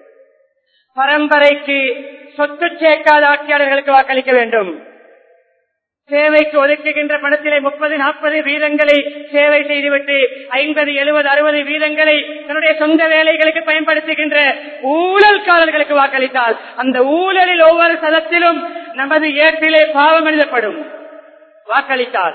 பரம்பரைக்கு சொத்து சேர்க்காத ஆட்சியாளர்களுக்கு வாக்களிக்க வேண்டும் சேவைக்கு ஒதுக்குகின்ற பணத்திலே முப்பது நாற்பது வீதங்களை சேவை செய்துவிட்டு ஐம்பது எழுபது அறுபது வீதங்களை தன்னுடைய சொந்த வேலைகளுக்கு பயன்படுத்துகின்ற ஊழல்காரர்களுக்கு வாக்களித்தால் அந்த ஊழலில் ஒவ்வொரு சதத்திலும் நமது ஏற்றிலே பாவம் எழுதப்படும் வாக்களித்தால்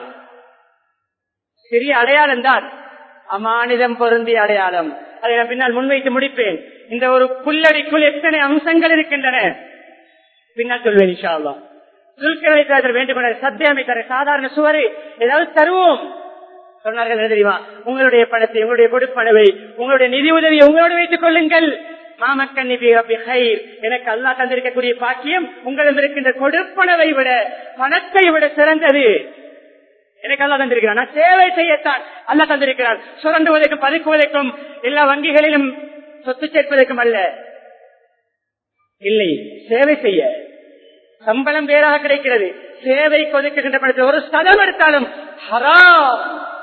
சிறிய அடையாளம் தான் அமானிதம் பொருந்திய அடையாளம் அதை நான் பின்னால் முன்வைத்து முடிப்பேன் இந்த ஒரு புல்லடிக்குள் எத்தனை அம்சங்கள் இருக்கின்றன பின்னால் சொல்வேன் இன்ஷா அல்லாஹ் துல்கரை வேண்டுமென சத்தியமை தர சாதாரண சுவரை ஏதாவது தருவோம் சொன்னார்கள் என்ன தெரியுமா உங்களுடைய பணத்தை உங்களுடைய கொடுப்பனவை உங்களுடைய நிதி உதவி உங்களோடு வைத்துக் கொள்ளுங்கள் மாமக்கண்ணி எனக்கு அல்லா தந்திருக்கக்கூடிய பாக்கியம் உங்களிடம் இருக்கின்ற கொடுப்பனவை விட பணத்தை விட சிறந்தது எனக்கு அல்லா தந்திருக்கிறான் நான் சேவை செய்யத்தான் அல்லா தந்திருக்கிறான் சுரண்டுவதற்கும் பதுக்குவதற்கும் எல்லா வங்கிகளிலும் சொத்து சேர்ப்பதற்கும் அல்ல இல்லை சேவை செய்ய சம்பளம் வேறாக கிடைக்கிறது சேவை கொதிக்கின்ற படத்தில் ஒரு சதம் எடுத்தாலும் ஹராம்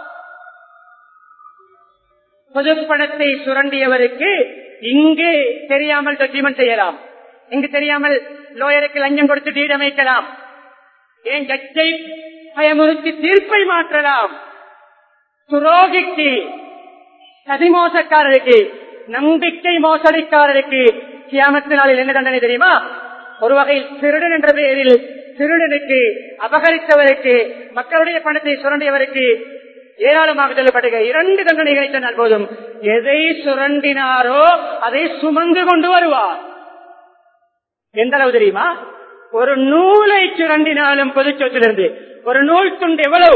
பொதுப்பணத்தை சுரண்டியவருக்கு இங்கு தெரியாமல் டாக்குமெண்ட் செய்யலாம் இங்கு தெரியாமல் லோயருக்கு லஞ்சம் கொடுத்து டீட் அமைக்கலாம் ஏன் ஜட்ஜை பயமுறுத்தி தீர்ப்பை மாற்றலாம் துரோகிக்கு சதிமோசக்காரருக்கு நம்பிக்கை மோசடிக்காரருக்கு கியாமத்து நாளில் என்ன தண்டனை தெரியுமா ஒரு வகையில் திருடன் என்ற பெயரில் திருடனுக்கு அபகரித்தவருக்கு மக்களுடைய பணத்தை சுரண்டியவருக்கு ஏராளமாக சொல்லப்பட்ட இரண்டு தண்டனைகளை சொன்னால் போதும் எதை சுரண்டினாரோ அதை சுமந்து கொண்டு வருவார் எந்த அளவு தெரியுமா ஒரு நூலை சுரண்டினாலும் பொது சொத்திலிருந்து ஒரு நூல் துண்டு எவ்வளவு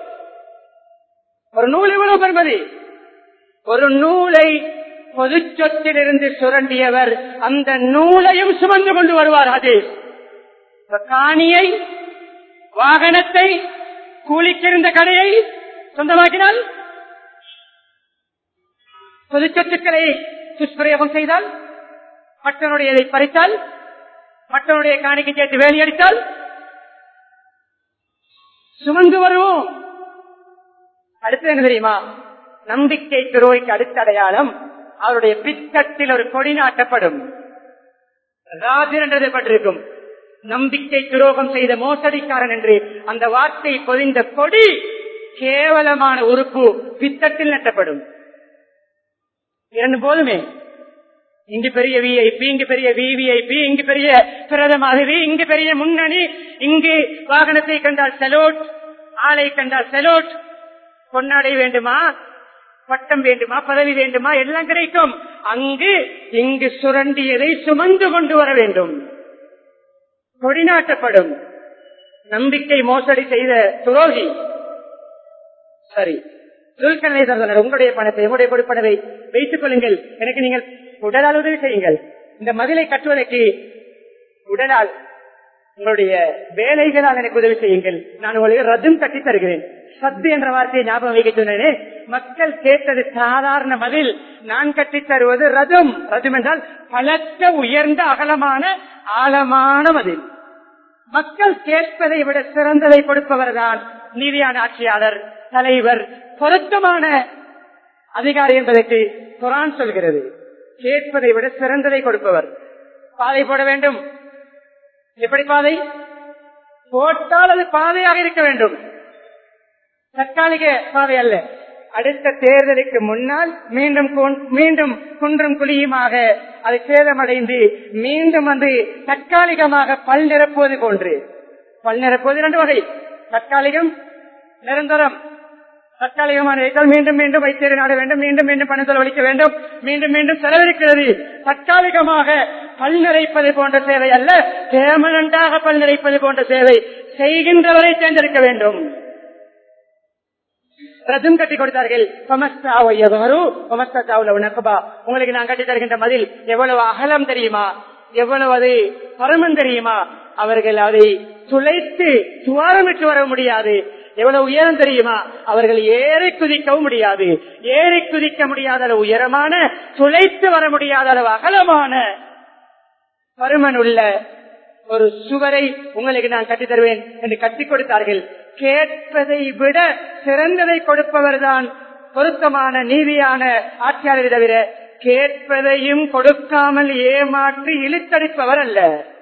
ஒரு நூல் எவ்வளவு பெறுமதி ஒரு நூலை பொது சொத்திலிருந்து சுரண்டியவர் அந்த நூலையும் சுமந்து கொண்டு வருவார் அது காணியை வாகனத்தை கூலிக்கிருந்த கடையை சொந்தமாக்கினால் பொது சொத்துக்களை துஷ்பிரயோகம் செய்தால் மற்றவனுடைய பறித்தால் மற்றவனுடைய காணிக்கை சேர்த்து வேலையடித்தால் சுமந்து வருவோம் அடுத்து என்ன தெரியுமா நம்பிக்கை துரோய்க்கு அடுத்த அடையாளம் அவருடைய பித்தத்தில் ஒரு கொடி நாட்டப்படும் ராஜர் என்று எழுதப்பட்டிருக்கும் நம்பிக்கை துரோகம் செய்த மோசடிக்காரன் என்று அந்த வார்த்தை பொதிந்த கொடி கேவலமான உறுப்பு பித்தத்தில் நட்டப்படும் இரண்டு போதுமே இங்கு பெரிய விஐபி இங்கு பெரிய விவிஐபி இங்கு பெரிய பிரதம அதிதி இங்கு பெரிய முன்னணி இங்கு வாகனத்தை கண்டால் செலோட் ஆளை கண்டால் செலோட் பொன்னாடை வேண்டுமா பட்டம் வேண்டுமா பதவி வேண்டுமா எல்லாம் கிடைக்கும் அங்கு இங்கு சுரண்டியதை சுமந்து கொண்டு வர வேண்டும் கொடிநாட்டப்படும் நம்பிக்கை மோசடி செய்த துரோகி சரி துல்கனை சொன்னார் உங்களுடைய பணத்தை உங்களுடைய கொடுப்பனவை வைத்துக் கொள்ளுங்கள் எனக்கு நீங்கள் உடலால் உதவி செய்யுங்கள் இந்த மதிலை கட்டுவதற்கு உடலால் உங்களுடைய வேலைகளால் எனக்கு உதவி செய்யுங்கள் நான் உங்களுக்கு ரத்தும் கட்டி தருகிறேன் சத்து என்ற வார்த்தையை ஞாபகம் வைக்க சொன்னேனே மக்கள் கேட்டது சாதாரண மதில் நான் கட்டி தருவது ரதம் ரதம் என்றால் பலத்த உயர்ந்த அகலமான ஆழமான மதில் மக்கள் கேட்பதை விட சிறந்ததை கொடுப்பவர் தான் நீதியான ஆட்சியாளர் தலைவர் பொருத்தமான அதிகாரி என்பதற்கு குரான் சொல்கிறது கேட்பதை விட சிறந்ததை கொடுப்பவர் பாதை போட வேண்டும் எப்படி பாதை போட்டால் அது பாதையாக இருக்க வேண்டும் தற்காலிக பாதை அல்ல அடுத்த தேர்தலுக்கு முன்னால் மீண்டும் குன்- மீண்டும் குன்றும் குழியுமாக அது சேதமடைந்து மீண்டும் வந்து தற்காலிகமாக பல் நிரப்புவது போன்று பல் நிரப்புவது இரண்டு வகை தற்காலிகம் நிரந்தரம் தற்காலிகமான வைத்தால் மீண்டும் மீண்டும் வைத்தியரை நாட வேண்டும் மீண்டும் மீண்டும் பணம் செலவழிக்க வேண்டும் மீண்டும் மீண்டும் செலவழிக்கிறது தற்காலிகமாக பல் நிறைப்பது போன்ற சேவை அல்ல தேமனண்டாக பல் நிறைப்பது போன்ற சேவை செய்கின்றவரை தேர்ந்தெடுக்க வேண்டும் ரதம் கட்டி கொடுத்தார்கள் உங்களுக்கு நான் கட்டி தருகின்ற மதில் எவ்வளவு அகலம் தெரியுமா எவ்வளவு அது பரமன் தெரியுமா அவர்கள் அதை துளைத்து துவாரமிட்டு வர முடியாது எவ்வளவு உயரம் தெரியுமா அவர்கள் ஏறி குதிக்கவும் முடியாது ஏறி குதிக்க முடியாத அளவு உயரமான துளைத்து வர முடியாத அளவு அகலமான பருமன் உள்ள ஒரு சுவரை உங்களுக்கு நான் கட்டித் தருவேன் என்று கட்டிக் கொடுத்தார்கள் கேட்பதை விட சிறந்ததை கொடுப்பவர் தான் பொருத்தமான நீதியான ஆட்சியாளரை தவிர கேட்பதையும் கொடுக்காமல் ஏமாற்றி இழுத்தடிப்பவர் அல்ல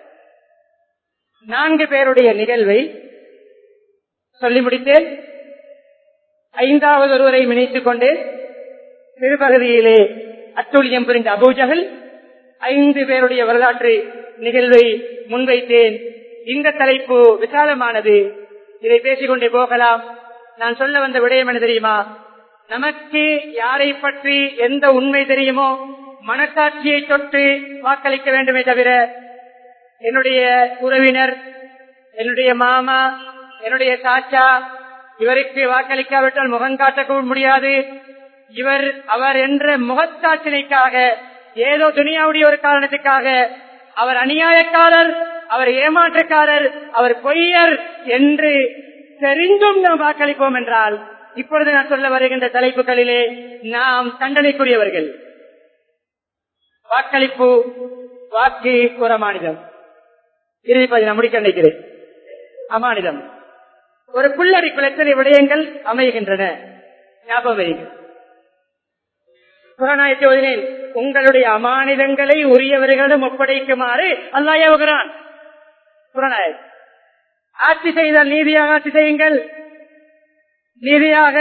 நான்கு பேருடைய நிகழ்வை சொல்லி முடித்தேன் ஐந்தாவது ஒருவரை நினைத்துக் கொண்டு சிறுபகுதியிலே அத்துழியம் புரிந்த அபூஜகல் ஐந்து பேருடைய வரலாற்று நிகழ்வை முன்வைத்தேன் இந்த தலைப்பு விசாலமானது இதை பேசிக்கொண்டே போகலாம் நான் சொல்ல வந்த விடயம் என்ன தெரியுமா நமக்கு யாரை பற்றி எந்த உண்மை தெரியுமோ மனசாட்சியை தொட்டு வாக்களிக்க வேண்டுமே தவிர என்னுடைய உறவினர் என்னுடைய மாமா என்னுடைய சாச்சா இவருக்கு வாக்களிக்காவிட்டால் முகம் காட்டவும் முடியாது இவர் அவர் என்ற முகத்தாட்சினைக்காக ஏதோ துணியாவுடைய ஒரு காரணத்துக்காக அவர் அநியாயக்காரர் அவர் ஏமாற்றக்காரர் அவர் பொய்யர் என்று தெரிந்தும் நாம் வாக்களிப்போம் என்றால் இப்பொழுது நான் சொல்ல வருகின்ற தலைப்புகளிலே நாம் தண்டனைக்குரியவர்கள் வாக்களிப்பு வாக்கு ஒரு அமானிதம் இறுதி நான் முடிக்க நினைக்கிறேன் அமானிதம் ஒரு புள்ளடிக்குள் எத்தனை விடயங்கள் அமைகின்றன ஞாபகம் வையுங்கள் புறநாயத்தை ஓதினேன் உங்களுடைய அமானிதங்களை உரியவர்களிடம் ஒப்படைக்குமாறு அல்லா ஏவுகிறான் புறநாயக் ஆட்சி செய்தால் நீதியாக ஆட்சி செய்யுங்கள் நீதியாக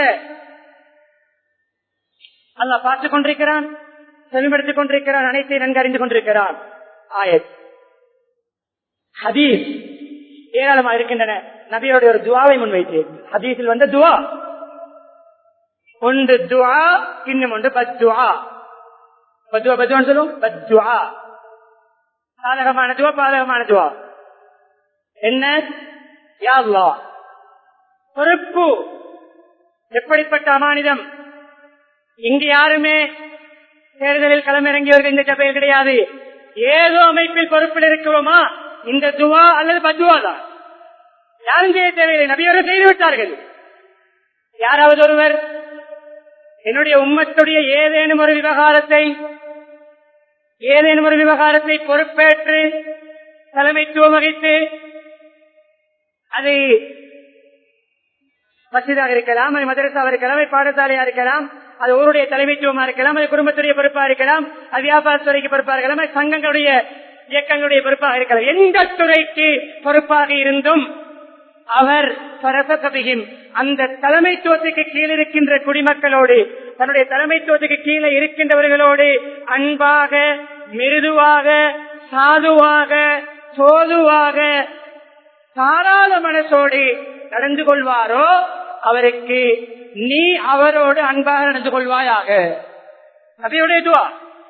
அல்லா பார்த்துக் கொண்டிருக்கிறான் செவிப்படுத்திக் கொண்டிருக்கிறான் அனைத்தையும் நன்கு அறிந்து கொண்டிருக்கிறான் ஆயத் ஹதீஸ் ஏராளமாக இருக்கின்றன நபியோடைய ஒரு துவாவை முன்வைத்தேன் ஹதீஸில் வந்த துவா ஒன்று துவா இன்னும் ஒன்று பத்துவா பத்துவா பத்துவான்னு சொல்லுவோம் பத்துவா சாதகமான துவா பாதகமான துவா என்ன யாவ்லா பொறுப்பு எப்படிப்பட்ட அமானிதம் இங்கு யாருமே தேர்தலில் களமிறங்கியவர்கள் இந்த சபையில் கிடையாது ஏதோ அமைப்பில் பொறுப்பில் இருக்கிறோமா இந்த துவா அல்லது பத்துவா தான் யாரும் செய்ய தேவையில்லை நபியோரை செய்து விட்டார்கள் யாராவது ஒருவர் என்னுடைய உம்மத்துடைய ஏதேனும் ஒரு விவகாரத்தை ஏதேனும் ஒரு விவகாரத்தை பொறுப்பேற்று தலைமைத்துவம் வகித்து அது மசிதாக இருக்கலாம் அது மதரசாவா இருக்கலாம் அது பாடசாலையா இருக்கலாம் அது ஊருடைய தலைமைத்துவமா இருக்கலாம் அது குடும்பத்துடைய பொறுப்பா இருக்கலாம் அது வியாபாரத்துறைக்கு பொறுப்பா இருக்கலாம் அது சங்கங்களுடைய இயக்கங்களுடைய பொறுப்பாக இருக்கலாம் எந்த துறைக்கு பொறுப்பாக இருந்தும் அவர் பரபகபிகின் அந்த தலைமைத்துவத்துக்கு கீழே இருக்கின்ற குடிமக்களோடு தன்னுடைய தலைமைத்துவத்துக்கு கீழே இருக்கின்றவர்களோடு அன்பாக மிருதுவாக சாதுவாக சோதுவாக தாராள மனசோடு நடந்து கொள்வாரோ அவருக்கு நீ அவரோடு அன்பாக நடந்து கொள்வாயாக அதையுடைய துவா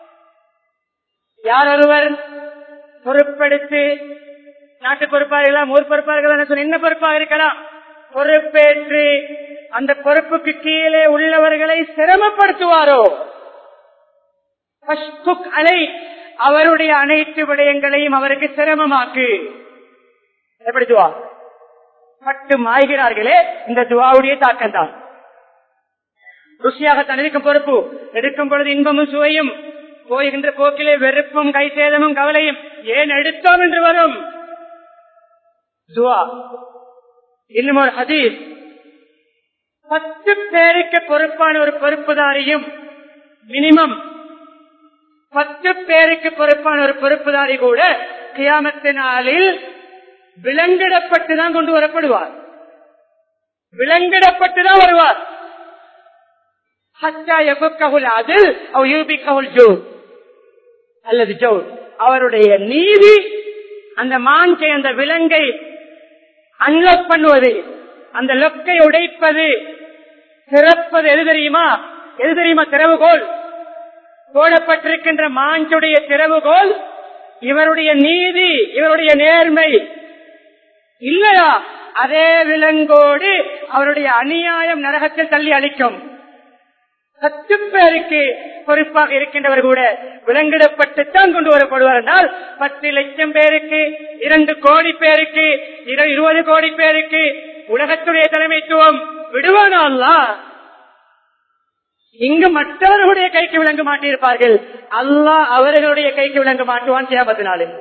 யார் ஒருவர் பொறுப்பெடுத்து நாட்டு பொறுப்பாக இருக்கலாம் ஊர் பொறுப்பாக இருக்கலாம் சொல்லி என்ன பொறுப்பாக இருக்கலாம் பொறுப்பேற்று அந்த பொறுப்புக்கு கீழே உள்ளவர்களை சிரமப்படுத்துவாரோ ஃபஷ்துக் அலை அவருடைய அனைத்து விடயங்களையும் அவருக்கு சிரமமாக்கு எப்படி துவா பட்டு மாய்கிறார்களே இந்த துவாவுடைய தாக்கம் தான் ருசியாக தான் இருக்கும் பொறுப்பு எடுக்கும் பொழுது இன்பமும் சுவையும் போகின்ற போக்கிலே வெறுப்பும் கை சேதமும் கவலையும் ஏன் எடுத்தோம் என்று வரும் துவா இன்னும் ஒரு ஹதீஸ் பத்து பேருக்கு பொறுப்பான ஒரு பொறுப்புதாரியும் மினிமம் பத்து பேருக்கு பொறுப்பான ஒரு பொறுப்புதாரி கூட கியாமத்தினாலில் விலங்கிடப்பட்டுதான் கொண்டு வரப்படுவார் விலங்கிடப்பட்டுதான் வருவார் அல்லது ஜோ அவருடைய நீதி அந்த மான்கை அந்த விலங்கை அன்லாக் பண்ணுவது அந்த லொக்கை உடைப்பது திறப்பது எது தெரியுமா எது தெரியுமா திறவுகோல் போடப்பட்டிருக்கின்ற மாஞ்சுடைய திறவுகோல் இவருடைய நீதி இவருடைய நேர்மை இல்லையா அதே விலங்கோடு அவருடைய அநியாயம் நரகத்தில் தள்ளி அளிக்கும் பத்து பேருக்கு பொறுப்பாக இருக்கின்றவர் கூட விலங்கிடப்பட்டுத்தான் கொண்டு வரப்படுவார் என்றால் பத்து லட்சம் பேருக்கு இரண்டு கோடி பேருக்கு இருபது கோடி பேருக்கு உலகத்துடைய தலைமைத்துவம் விடுவானா அல்லா இங்கு மற்றவர்களுடைய கைக்கு விளங்க மாட்டியிருப்பார்கள் அல்லாஹ் அவர்களுடைய கைக்கு விளங்க மாட்டுவான் சேபத்தினாலும்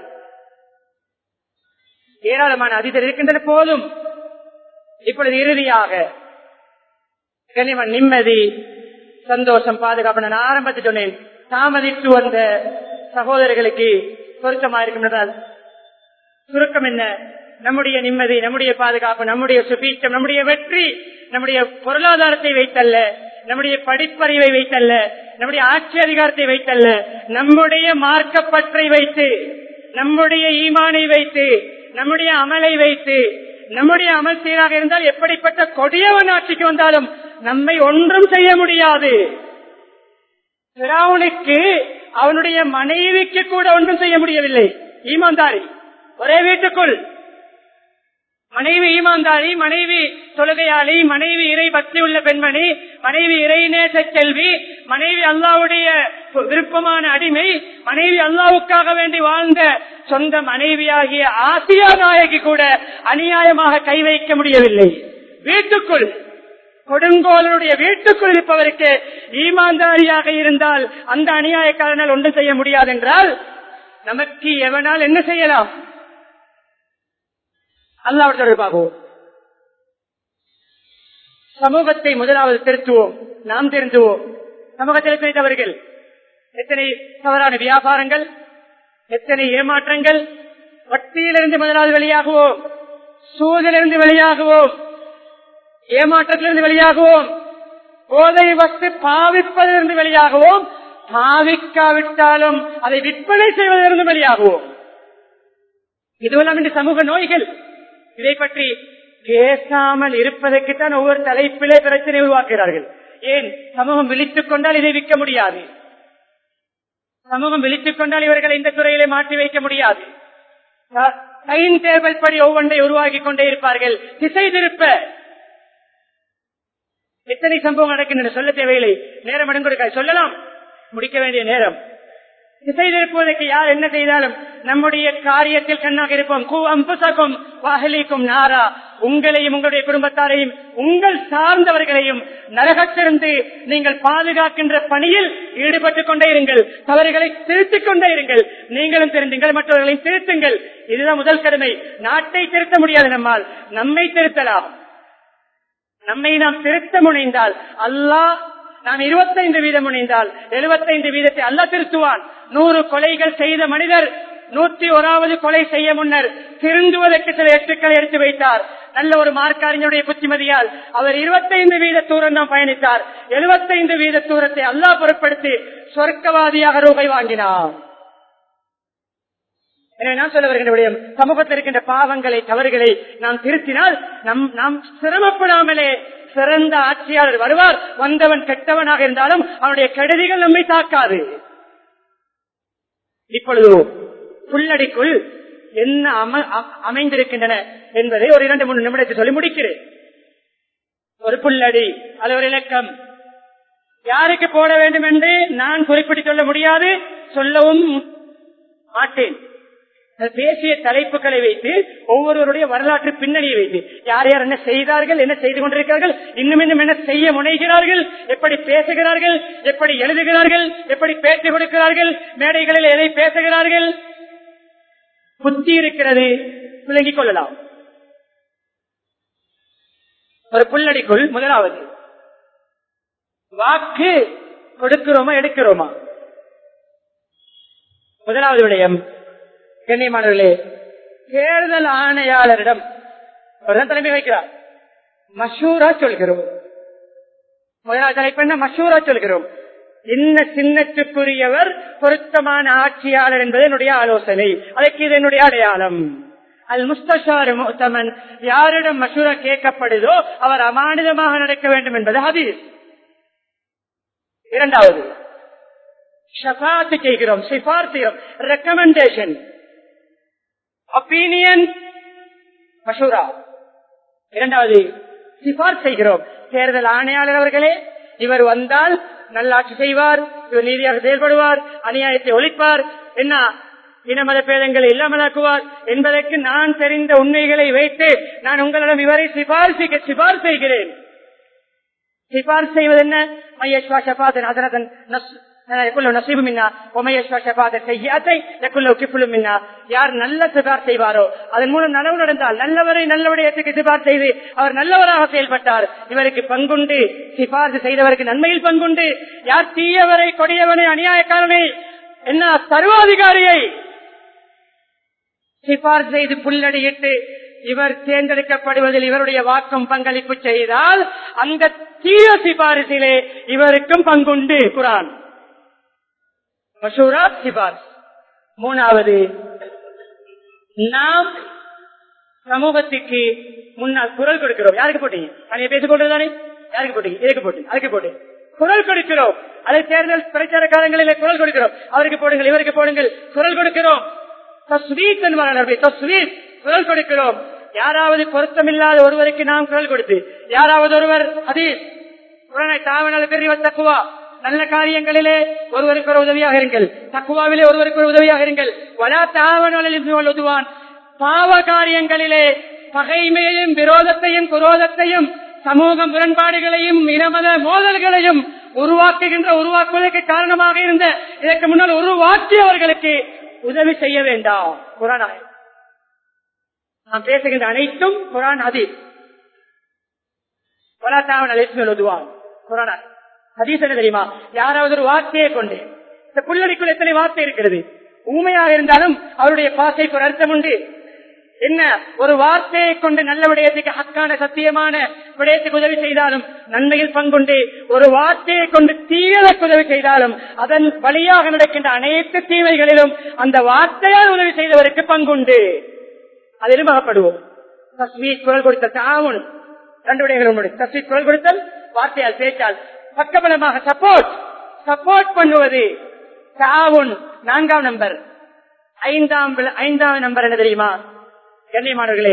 ஏராளமான அதிதர் இருக்கின்றன போதும் இப்பொழுது இறுதியாக கனிமன் நிம்மதி சந்தோஷம் பாதுகாப்பு நான் ஆரம்பத்தில் சொன்னேன் தாமதித்து வந்த சகோதரர்களுக்கு பொருத்தமா இருக்கின்றதால் சுருக்கம் என்ன நம்முடைய நிம்மதி நம்முடைய பாதுகாப்பு நம்முடைய சுபீட்சம் நம்முடைய வெற்றி நம்முடைய பொருளாதாரத்தை வைத்தல்ல நம்முடைய படிப்பறிவை வைத்தல்ல நம்முடைய ஆட்சி அதிகாரத்தை வைத்தல்ல நம்முடைய மார்க்கப்பற்றை வைத்து நம்முடைய ஈமானை வைத்து நம்முடைய அமலை வைத்து நம்முடைய அமல் சீராக இருந்தால் எப்படிப்பட்ட கொடியவன் ஆட்சிக்கு வந்தாலும் நம்மை ஒன்றும் செய்ய முடியாது பிராவுனுக்கு அவனுடைய மனைவிக்கு கூட ஒன்றும் செய்ய முடியவில்லை ஈமான்தாரி ஒரே வீட்டுக்குள் மனைவி ஈமான்தாரி மனைவி தொழுகையாளி மனைவி இறை பக்தி உள்ள பெண்மணி மனைவி இறை நேச செல்வி மனைவி அல்லாவுடைய விருப்பமான அடிமை மனைவி அல்லாவுக்காக வேண்டி வாழ்ந்த சொந்த மனைவியாகிய ஆசியா நாயகி கூட அநியாயமாக கை வைக்க முடியவில்லை வீட்டுக்குள் கொடுங்கோலனுடைய வீட்டுக்குள் இருப்பவருக்கு ஈமான்தாரியாக இருந்தால் அந்த அநியாயக்காரனால் ஒன்றும் செய்ய முடியாது என்றால் நமக்கு எவனால் என்ன செய்யலாம் அல்லாவோட தொடர்பாகவும் சமூகத்தை முதலாவது திருத்துவோம் நாம் திருந்துவோம் சமூகத்தில் எத்தனை தவறுகள் எத்தனை தவறான வியாபாரங்கள் எத்தனை ஏமாற்றங்கள் வட்டியிலிருந்து முதலாவது வெளியாகுவோம் சூதிலிருந்து வெளியாகுவோம் ஏமாற்றத்திலிருந்து வெளியாகுவோம் போதை வஸ்து பாவிப்பதிலிருந்து வெளியாகுவோம் பாவிக்காவிட்டாலும் அதை விற்பனை செய்வதிலிருந்து வெளியாகுவோம் இதுவெல்லாம் இந்த சமூக நோய்கள் இதை பற்றி பேசாமல் இருப்பதற்குத்தான் ஒவ்வொரு தலைப்பிலே பிரச்சனை உருவாக்குகிறார்கள் ஏன் சமூகம் விழித்துக் கொண்டால் இதை விற்க முடியாது சமூகம் விழித்துக் கொண்டால் இவர்களை இந்த துறையிலே மாற்றி வைக்க முடியாது டைம் டேபிள் படி ஒவ்வொன்றை உருவாக்கி கொண்டே இருப்பார்கள் திசை திருப்ப எத்தனை சம்பவம் நடக்கின்றன சொல்ல தேவையில்லை நேரம் எடுங்கொடுக்க சொல்லலாம் முடிக்க வேண்டிய நேரம் திசை திருப்புவதற்கு யார் என்ன செய்தாலும் நம்முடைய காரியத்தில் கண்ணாக இருப்போம் கூ அம்புசக்கும் வாகலிக்கும் நாரா உங்களையும் உங்களுடைய குடும்பத்தாரையும் உங்கள் சார்ந்தவர்களையும் நரகத்திலிருந்து நீங்கள் பாதுகாக்கின்ற பணியில் ஈடுபட்டுக் கொண்டே இருங்கள் தவறுகளை திருத்திக் கொண்டே இருங்கள் நீங்களும் திருந்துங்கள் மற்றவர்களையும் திருத்துங்கள் இதுதான் முதல் கடமை நாட்டை திருத்த முடியாது நம்மால் நம்மை திருத்தலாம் நம்மை நாம் திருத்த முனைந்தால் அல்லாஹ் நாம் இருபத்தைந்து வீதம் முனைந்தால் எழுபத்தைந்து வீதத்தை அல்லாஹ் திருத்துவான் நூறு கொலைகள் செய்த மனிதர் நூற்றி ஓராவது கொலை செய்ய முன்னர் திருந்துவதற்கு சில எட்டுக்களை எடுத்து வைத்தார் நல்ல ஒரு மார்க்காரிஞருடைய புத்திமதியால் அவர் இருபத்தைந்து வீத தூரம் தான் பயணித்தார் எழுபத்தைந்து வீத தூரத்தை அல்லாஹ் பொருட்படுத்தி சொர்க்கவாதியாக ரூபாய் வாங்கினார் எனவே நான் சொல்ல வருகின்ற விடயம் சமூகத்தில் இருக்கின்ற பாவங்களை தவறுகளை நாம் திருத்தினால் நம் நாம் சிரமப்படாமலே சிறந்த ஆட்சியாளர் வருவார் வந்தவன் கெட்டவனாக இருந்தாலும் அவனுடைய கெடுதிகள் நம்மை தாக்காது இப்பொழுது புல்லடிக்குள் என்ன அம- அ- அமைந்திருக்கின்றன என்பதை ஒரு இரண்டு மூணு நிமிடத்தை சொல்லி முடிக்கிறேன் ஒரு புல்லடி அது ஒரு இலக்கம் யாருக்கு போட வேண்டும் என்று நான் குறிப்பிட்டு சொல்ல முடியாது சொல்லவும் மாட்டேன் அது பேசிய தலைப்புகளை வைத்து ஒவ்வொருவருடைய வரலாற்று பின்னணியை வைத்து யார் யார் என்ன செய்தார்கள் என்ன செய்து கொண்டிருக்கிறார்கள் இன்னும் இன்னும் என்ன செய்ய முனைகிறார்கள் எப்படி பேசுகிறார்கள் எப்படி எழுதுகிறார்கள் எப்படி பேச்சு கொடுக்கிறார்கள் மேடைகளில் எதை பேசுகிறார்கள் புத்தி இருக்கிறது விளங்கிக் கொள்ளலாம் ஒரு புல்லடிக்குள் முதலாவது வாக்கு கொடுக்கிறோமா எடுக்கிறோமா முதலாவது விடயம் கண்ணியமானவர்களே தேர்தல் ஆணையாளரிடம் அவர்தான் தலைமை வைக்கிறார் மஷூரா சொல்கிறோம் முதலாவது தலைப்பு என்ன மஷூரா சொல்கிறோம் இன்ன சின்னத்துக்குரியவர் பொருத்தமான ஆட்சியாளர் என்பது என்னுடைய ஆலோசனை அதற்கு இது என்னுடைய அடையாளம் அல் முஸ்தஷார் முத்தமன் யாரிடம் மஷூரா கேட்கப்படுதோ அவர் அமானிதமாக நடக்க வேண்டும் என்பது ஹதீஸ் இரண்டாவது ஷபாத்து செய்கிறோம் சிபார் செய்கிறோம் ரெக்கமெண்டேஷன் ஒப்பீனியன் மஷூரா இரண்டாவது சிபார் செய்கிறோம் தேர்தல் ஆணையாளர் அவர்களே இவர் வந்தால் நல்லாட்சி செய்வார் இவர் நீதியாக செயல்படுவார் அநியாயத்தை ஒழிப்பார் என்ன இனமத பேதங்களை இல்லாமலாக்குவார் என்பதற்கு நான் தெரிந்த உண்மைகளை வைத்து நான் உங்களிடம் இவரை சிபாரிசு சிபார் செய்கிறேன் சிபார் செய்வது என்ன மையஸ்வா ஷபாதன் அதனதன் يكون نصيب منا ومن يشفى شفاعة سيئة يكون له كفل منا யார் நல்ல சிபார் செய்வாரோ அதன் மூலம் நனவு நடந்தால் நல்லவரை நல்லவடையத்துக்கு சிபார் செய்து அவர் நல்லவராக செயல்பட்டார் இவருக்கு பங்குண்டு சிபார்சு செய்தவருக்கு நன்மையில் பங்குண்டு யார் தீயவரை கொடியவனை அநியாயக்காரனை என்ன சர்வாதிகாரியை சிபார் செய்து புல்லடியிட்டு இவர் தேர்ந்தெடுக்கப்படுவதில் இவருடைய வாக்கும் பங்களிப்பு செய்தால் அந்த தீய சிபாரிசிலே இவருக்கும் பங்குண்டு குரான் மஷூரா சிபாரிஸ் மூணாவது நாம் சமூகத்துக்கு முன்னால் குரல் கொடுக்கிறோம் யாருக்கு போட்டீங்க அதைய பேசிக் கொண்டதுதானே யாருக்கு போட்டீங்க எதுக்கு போட்டீங்க அதுக்கு போட்டு குரல் கொடுக்கிறோம் அதை தேர்தல் பிரச்சார காலங்களில் குரல் கொடுக்கிறோம் அவருக்கு போடுங்கள் இவருக்கு போடுங்கள் குரல் கொடுக்கிறோம் தஸ்வீத் என்பார்கள் தஸ்வீத் குரல் கொடுக்கிறோம் யாராவது பொருத்தமில்லாத ஒருவருக்கு நாம் குரல் கொடுத்து யாராவது ஒருவர் அதீஸ் குரனை தாவனால் பெரிய தக்குவா நல்ல காரியங்களிலே ஒருவருக்கு ஒரு உதவியாக இருங்கள் தக்குவாவிலே ஒருவருக்கு ஒரு உதவியாக இருங்கள் வலா தாவனால் உதுவான் பாவ காரியங்களிலே பகைமையையும் விரோதத்தையும் குரோதத்தையும் சமூக முரண்பாடுகளையும் இனமத மோதல்களையும் உருவாக்குகின்ற உருவாக்குவதற்கு காரணமாக இருந்த இதற்கு முன்னால் உருவாக்கியவர்களுக்கு உதவி செய்ய வேண்டாம் குரான் நாம் பேசுகின்ற அனைத்தும் குரான் அதீஸ் வலாத்தாவன் அலிஸ்மல் உதுவான் குரான் ஹதீஸ் என்ன தெரியுமா யாராவது ஒரு வார்த்தையை கொண்டு இந்த புல்லடிக்குள் எத்தனை வார்த்தை இருக்கிறது ஊமையாக இருந்தாலும் அவருடைய பாசைக்கு ஒரு அர்த்தம் உண்டு என்ன ஒரு வார்த்தையை கொண்டு நல்ல விடயத்துக்கு ஹக்கான சத்தியமான விடயத்துக்கு உதவி செய்தாலும் நன்மையில் பங்குண்டு ஒரு வார்த்தையை கொண்டு தீயதற்கு உதவி செய்தாலும் அதன் வழியாக நடக்கின்ற அனைத்து தீமைகளிலும் அந்த வார்த்தையால் உதவி செய்தவருக்கு பங்குண்டு அதிலும் அகப்படுவோம் தஸ்மீத் குரல் கொடுத்த தாவணும் ரெண்டு விடயங்களும் தஸ்மீத் குரல் கொடுத்தல் வார்த்தையால் பேச்சால் பக்கபலமாக சப்போர்ட் சப்போர்ட் பண்ணுவது தாவுன் நான்காம் நம்பர் ஐந்தாம் ஐந்தாம் நம்பர் என்ன தெரியுமா கண்ணியமானவர்களே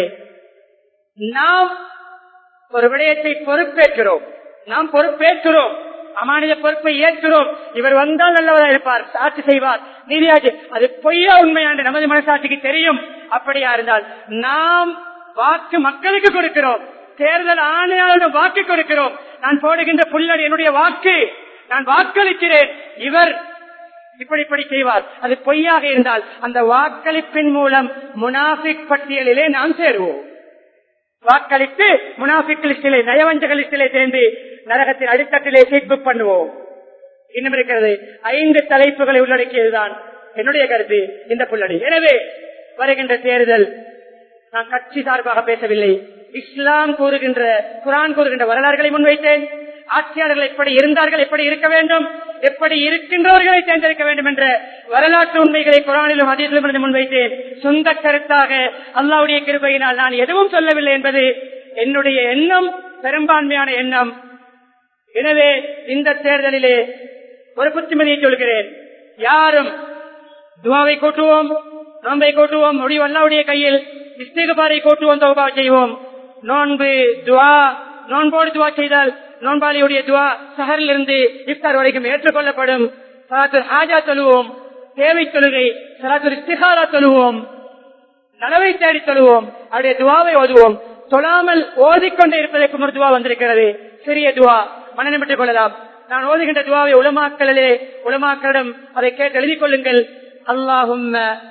நாம் ஒரு விடயத்தை பொறுப்பேற்கிறோம் நாம் பொறுப்பேற்கிறோம் அமானித பொறுப்பை ஏற்கிறோம் இவர் வந்தால் நல்லவராக இருப்பார் சாட்சி செய்வார் நீதியாச்சு அது பொய்யா உண்மையான நமது மனசாட்சிக்கு தெரியும் அப்படியா இருந்தால் நாம் வாக்கு மக்களுக்கு கொடுக்கிறோம் தேர்தல் ஆணையாளரிடம் வாக்கு கொடுக்கிறோம் நான் போடுகின்ற புல்லடி என்னுடைய வாக்கு நான் வாக்களிக்கிறேன் இவர் இப்படி இப்படி செய்வார் அது பொய்யாக இருந்தால் அந்த வாக்களிப்பின் மூலம் முனாஃபிக் பட்டியலிலே நாம் சேருவோம் வாக்களித்து முனாஃபிக் லிஸ்டிலே நயவஞ்சக லிஸ்டிலே சேர்ந்து நரகத்தின் அடித்தட்டிலே சீட்பு பண்ணுவோம் இன்னும் இருக்கிறது ஐந்து தலைப்புகளை உள்ளடக்கியதுதான் என்னுடைய கருத்து இந்த புள்ளடி எனவே வருகின்ற தேர்தல் நான் கட்சி சார்பாக பேசவில்லை இஸ்லாம் கூறுகின்ற குரான் கூறுகின்ற வரலாறுகளை முன்வைத்தேன் ஆட்சியாளர்கள் எப்படி இருந்தார்கள் எப்படி இருக்க வேண்டும் எப்படி இருக்கின்றவர்களை தேர்ந்தெடுக்க வேண்டும் என்ற வரலாற்று உண்மைகளை குரானிலும் அதிலும் இருந்து முன்வைத்தேன் சொந்த கருத்தாக அல்லாவுடைய கிருபையினால் நான் எதுவும் சொல்லவில்லை என்பது என்னுடைய எண்ணம் பெரும்பான்மையான எண்ணம் எனவே இந்த தேர்தலிலே ஒரு புத்திமதியை சொல்கிறேன் யாரும் துவாவை கூட்டுவோம் நோன்பை கூட்டுவோம் முடிவு அல்லாவுடைய கையில் இஸ்திகபாரை கூட்டுவோம் தௌபா செய்வோம் நோன்பு துவா நோன்போடு துவா செய்தால் நோன்பாளியுடைய துவா சஹரில் இருந்து இஃப்தார் வரைக்கும் ஏற்றுக்கொள்ளப்படும் சலாத்துல் ஹாஜா தொழுவோம் தேவை தொழுகை சலாத்துல் இஸ்திகாரா தொழுவோம் நலவை தேடி தொழுவோம் அவருடைய துவாவை ஓதுவோம் தொழாமல் ஓதிக்கொண்டே இருப்பதற்கு ஒரு துவா வந்திருக்கிறது சிறிய துவா மனநம் பெற்றுக் கொள்ளலாம் நான் ஓதுகின்ற துவாவை உலமாக்களிலே உலமாக்களிடம் அதை கேட்டு எழுதிக் கொள்ளுங்கள் அல்லாஹும்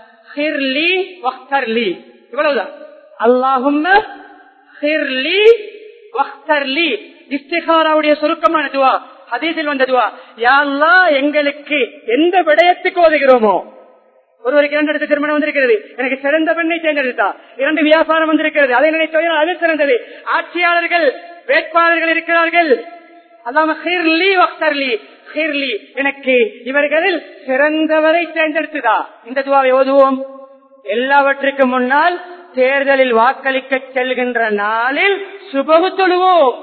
இவ்வளவுதான் அல்லாஹும் இஸ்திகாராவுடைய சுருக்கமான துவா ஹதீஸில் வந்த துவா யாழ்லா எங்களுக்கு எந்த விடயத்துக்கு ஓதுகிறோமோ ஒருவருக்கு இரண்டு இடத்து திருமணம் வந்திருக்கிறது எனக்கு சிறந்த பெண்ணை தேர்ந்தெடுத்தா இரண்டு வியாபாரம் வந்திருக்கிறது அதை நினைத்தோ அது சிறந்தது ஆட்சியாளர்கள் வேட்பாளர்கள் இருக்கிறார்கள் அல்லாம ஹிர்லி வக்தர்லி ஹிர்லி எனக்கு இவர்களில் சிறந்தவரை தேர்ந்தெடுத்துதா இந்த துவாவை ஓதுவோம் எல்லாவற்றுக்கும் முன்னால் தேர்தலில் வாக்களிக்க செல்கின்ற நாளில் சுபகு தொழுவோம்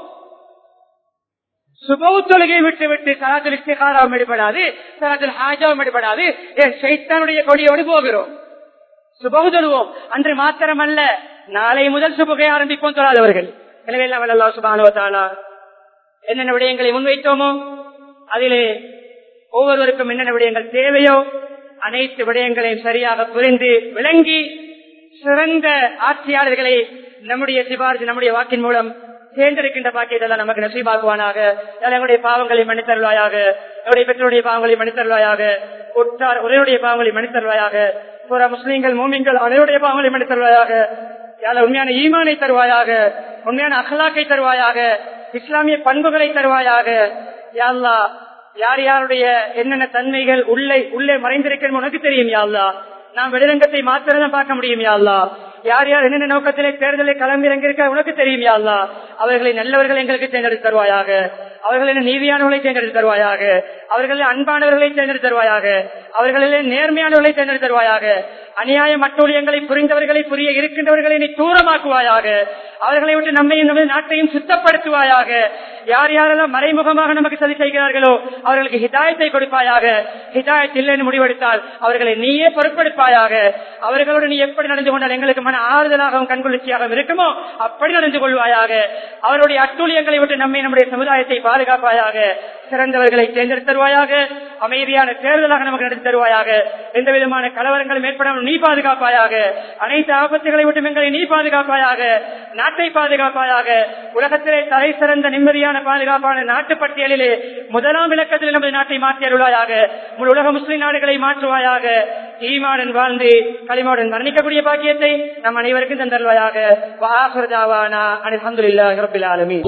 சுபவு தொழுகை விட்டு விட்டு சலாத்தில் இஸ்திகாராவும் ஈடுபடாது சலாத்தில் ஹாஜாவும் ஈடுபடாது என் சைத்தானுடைய கொடியோடு போகிறோம் சுபகு தொழுவோம் அன்று மாத்திரமல்ல நாளை முதல் சுபகை ஆரம்பிப்போம் தொழாதவர்கள் எனவே எல்லாம் சுபானுவத்தாலா என்னென்ன விடயங்களை முன்வைத்தோமோ அதிலே ஒவ்வொருவருக்கும் என்னென்ன விடயங்கள் தேவையோ அனைத்து விடயங்களையும் சரியாக புரிந்து விளங்கி சிறந்த ஆட்சியாளர்களை நம்முடைய சிபாரிசு நம்முடைய வாக்கின் மூலம் தேர்ந்தெடுக்கின்ற பாக்கியத்தெல்லாம் நமக்கு நசீபாக்குவானாக எங்களுடைய பாவங்களை மன்னித்தருவாயாக என்னுடைய பெற்றோருடைய பாவங்களை மன்னித்தருவாயாக உற்றார் உரையுடைய பாவங்களை மன்னித்தருவாயாக புற முஸ்லீம்கள் மூமிங்கள் அனைவருடைய பாவங்களை மன்னித்தருவாயாக யார உண்மையான ஈமானை தருவாயாக உண்மையான அகலாக்கை தருவாயாக இஸ்லாமிய பண்புகளை தருவாயாக யாழ்லா யார் யாருடைய என்னென்ன தன்மைகள் உள்ளே உள்ளே மறைந்திருக்கிறது உனக்கு தெரியும் யாழ்லா நாம் வெளிரங்கத்தை மாத்திரம் பார்க்க முடியும் யாழ்லா யார் யார் என்னென்ன நோக்கத்திலே தேர்தலை களமிறங்கிருக்க உனக்கு தெரியும் யாழ்லா அவர்களை நல்லவர்கள் எங்களுக்கு தேர்ந்தெடுத்து தருவாயாக அவர்களின் நீதியானவர்களை தேர்ந்தெடுத்து தருவாயாக அவர்களின் அன்பானவர்களை தேர்ந்தெடுத்து தருவாயாக அவர்களிலே நேர்மையானவர்களை தேர்ந்தெடுத்து தருவாயாக அநியாய மட்டூழியங்களை புரிந்தவர்களை புரிய இருக்கின்றவர்களை நீ தூரமாக்குவாயாக அவர்களை விட்டு நம்மையும் நமது நாட்டையும் சுத்தப்படுத்துவாயாக யார் யாரெல்லாம் மறைமுகமாக நமக்கு சதி செய்கிறார்களோ அவர்களுக்கு ஹிதாயத்தை கொடுப்பாயாக ஹிதாயத் இல்லைன்னு முடிவெடுத்தால் அவர்களை நீயே பொருட்படுப்பாயாக அவர்களோடு நீ எப்படி நடந்து கொண்டால் எங்களுக்கு மன ஆறுதலாகவும் கண்குளிர்ச்சியாகவும் இருக்குமோ அப்படி நடந்து கொள்வாயாக அவருடைய அட்டூழியங்களை விட்டு நம்மை நம்முடைய சமுதாயத்தை பாதுகாப்பாயாக சிறந்தவர்களை தேர்ந்தெடுத்தருவாயாக அமைதியான தேர்தலாக நமக்கு நடத்தி தருவாயாக எந்த விதமான கலவரங்களும் ஏற்படாமல் நீ பாதுகாப்பாயாக அனைத்து ஆபத்துகளை விட்டு எங்களை நீ பாதுகாப்பாயாக நாட்டை பாதுகாப்பாயாக உலகத்திலே தலை சிறந்த நிம்மதியான பாதுகாப்பான நாட்டு பட்டியலிலே முதலாம் இலக்கத்தில் நமது நாட்டை மாற்றி அருள்வாயாக முழு உலக முஸ்லிம் நாடுகளை மாற்றுவாயாக ஈமாடன் வாழ்ந்து களிமாவுடன் மரணிக்கக்கூடிய பாக்கியத்தை நம் அனைவருக்கும் தந்தருவாயாக வாஹர்தாவானா அலமதுல்லாஹி ரபில் ஆலமீன்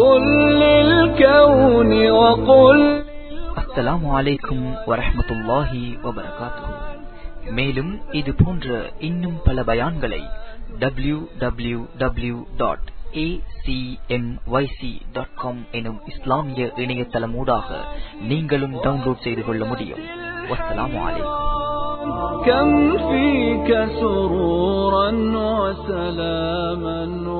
அஸ்ஸலாமு அலைக்கும் வரஹ்மத்துல்லாஹி வபரகாத்துஹு மேலும் இது போன்ற இன்னும் பல பயான்களை W W W dot acmyc.com எனும் இஸ்லாமிய இணையதளம் ஊடாக நீங்களும் டவுன்லோட் செய்து கொள்ள முடியும் வஸ்ஸலாமு அலைக்கும் كم فيك سرورا وسلاما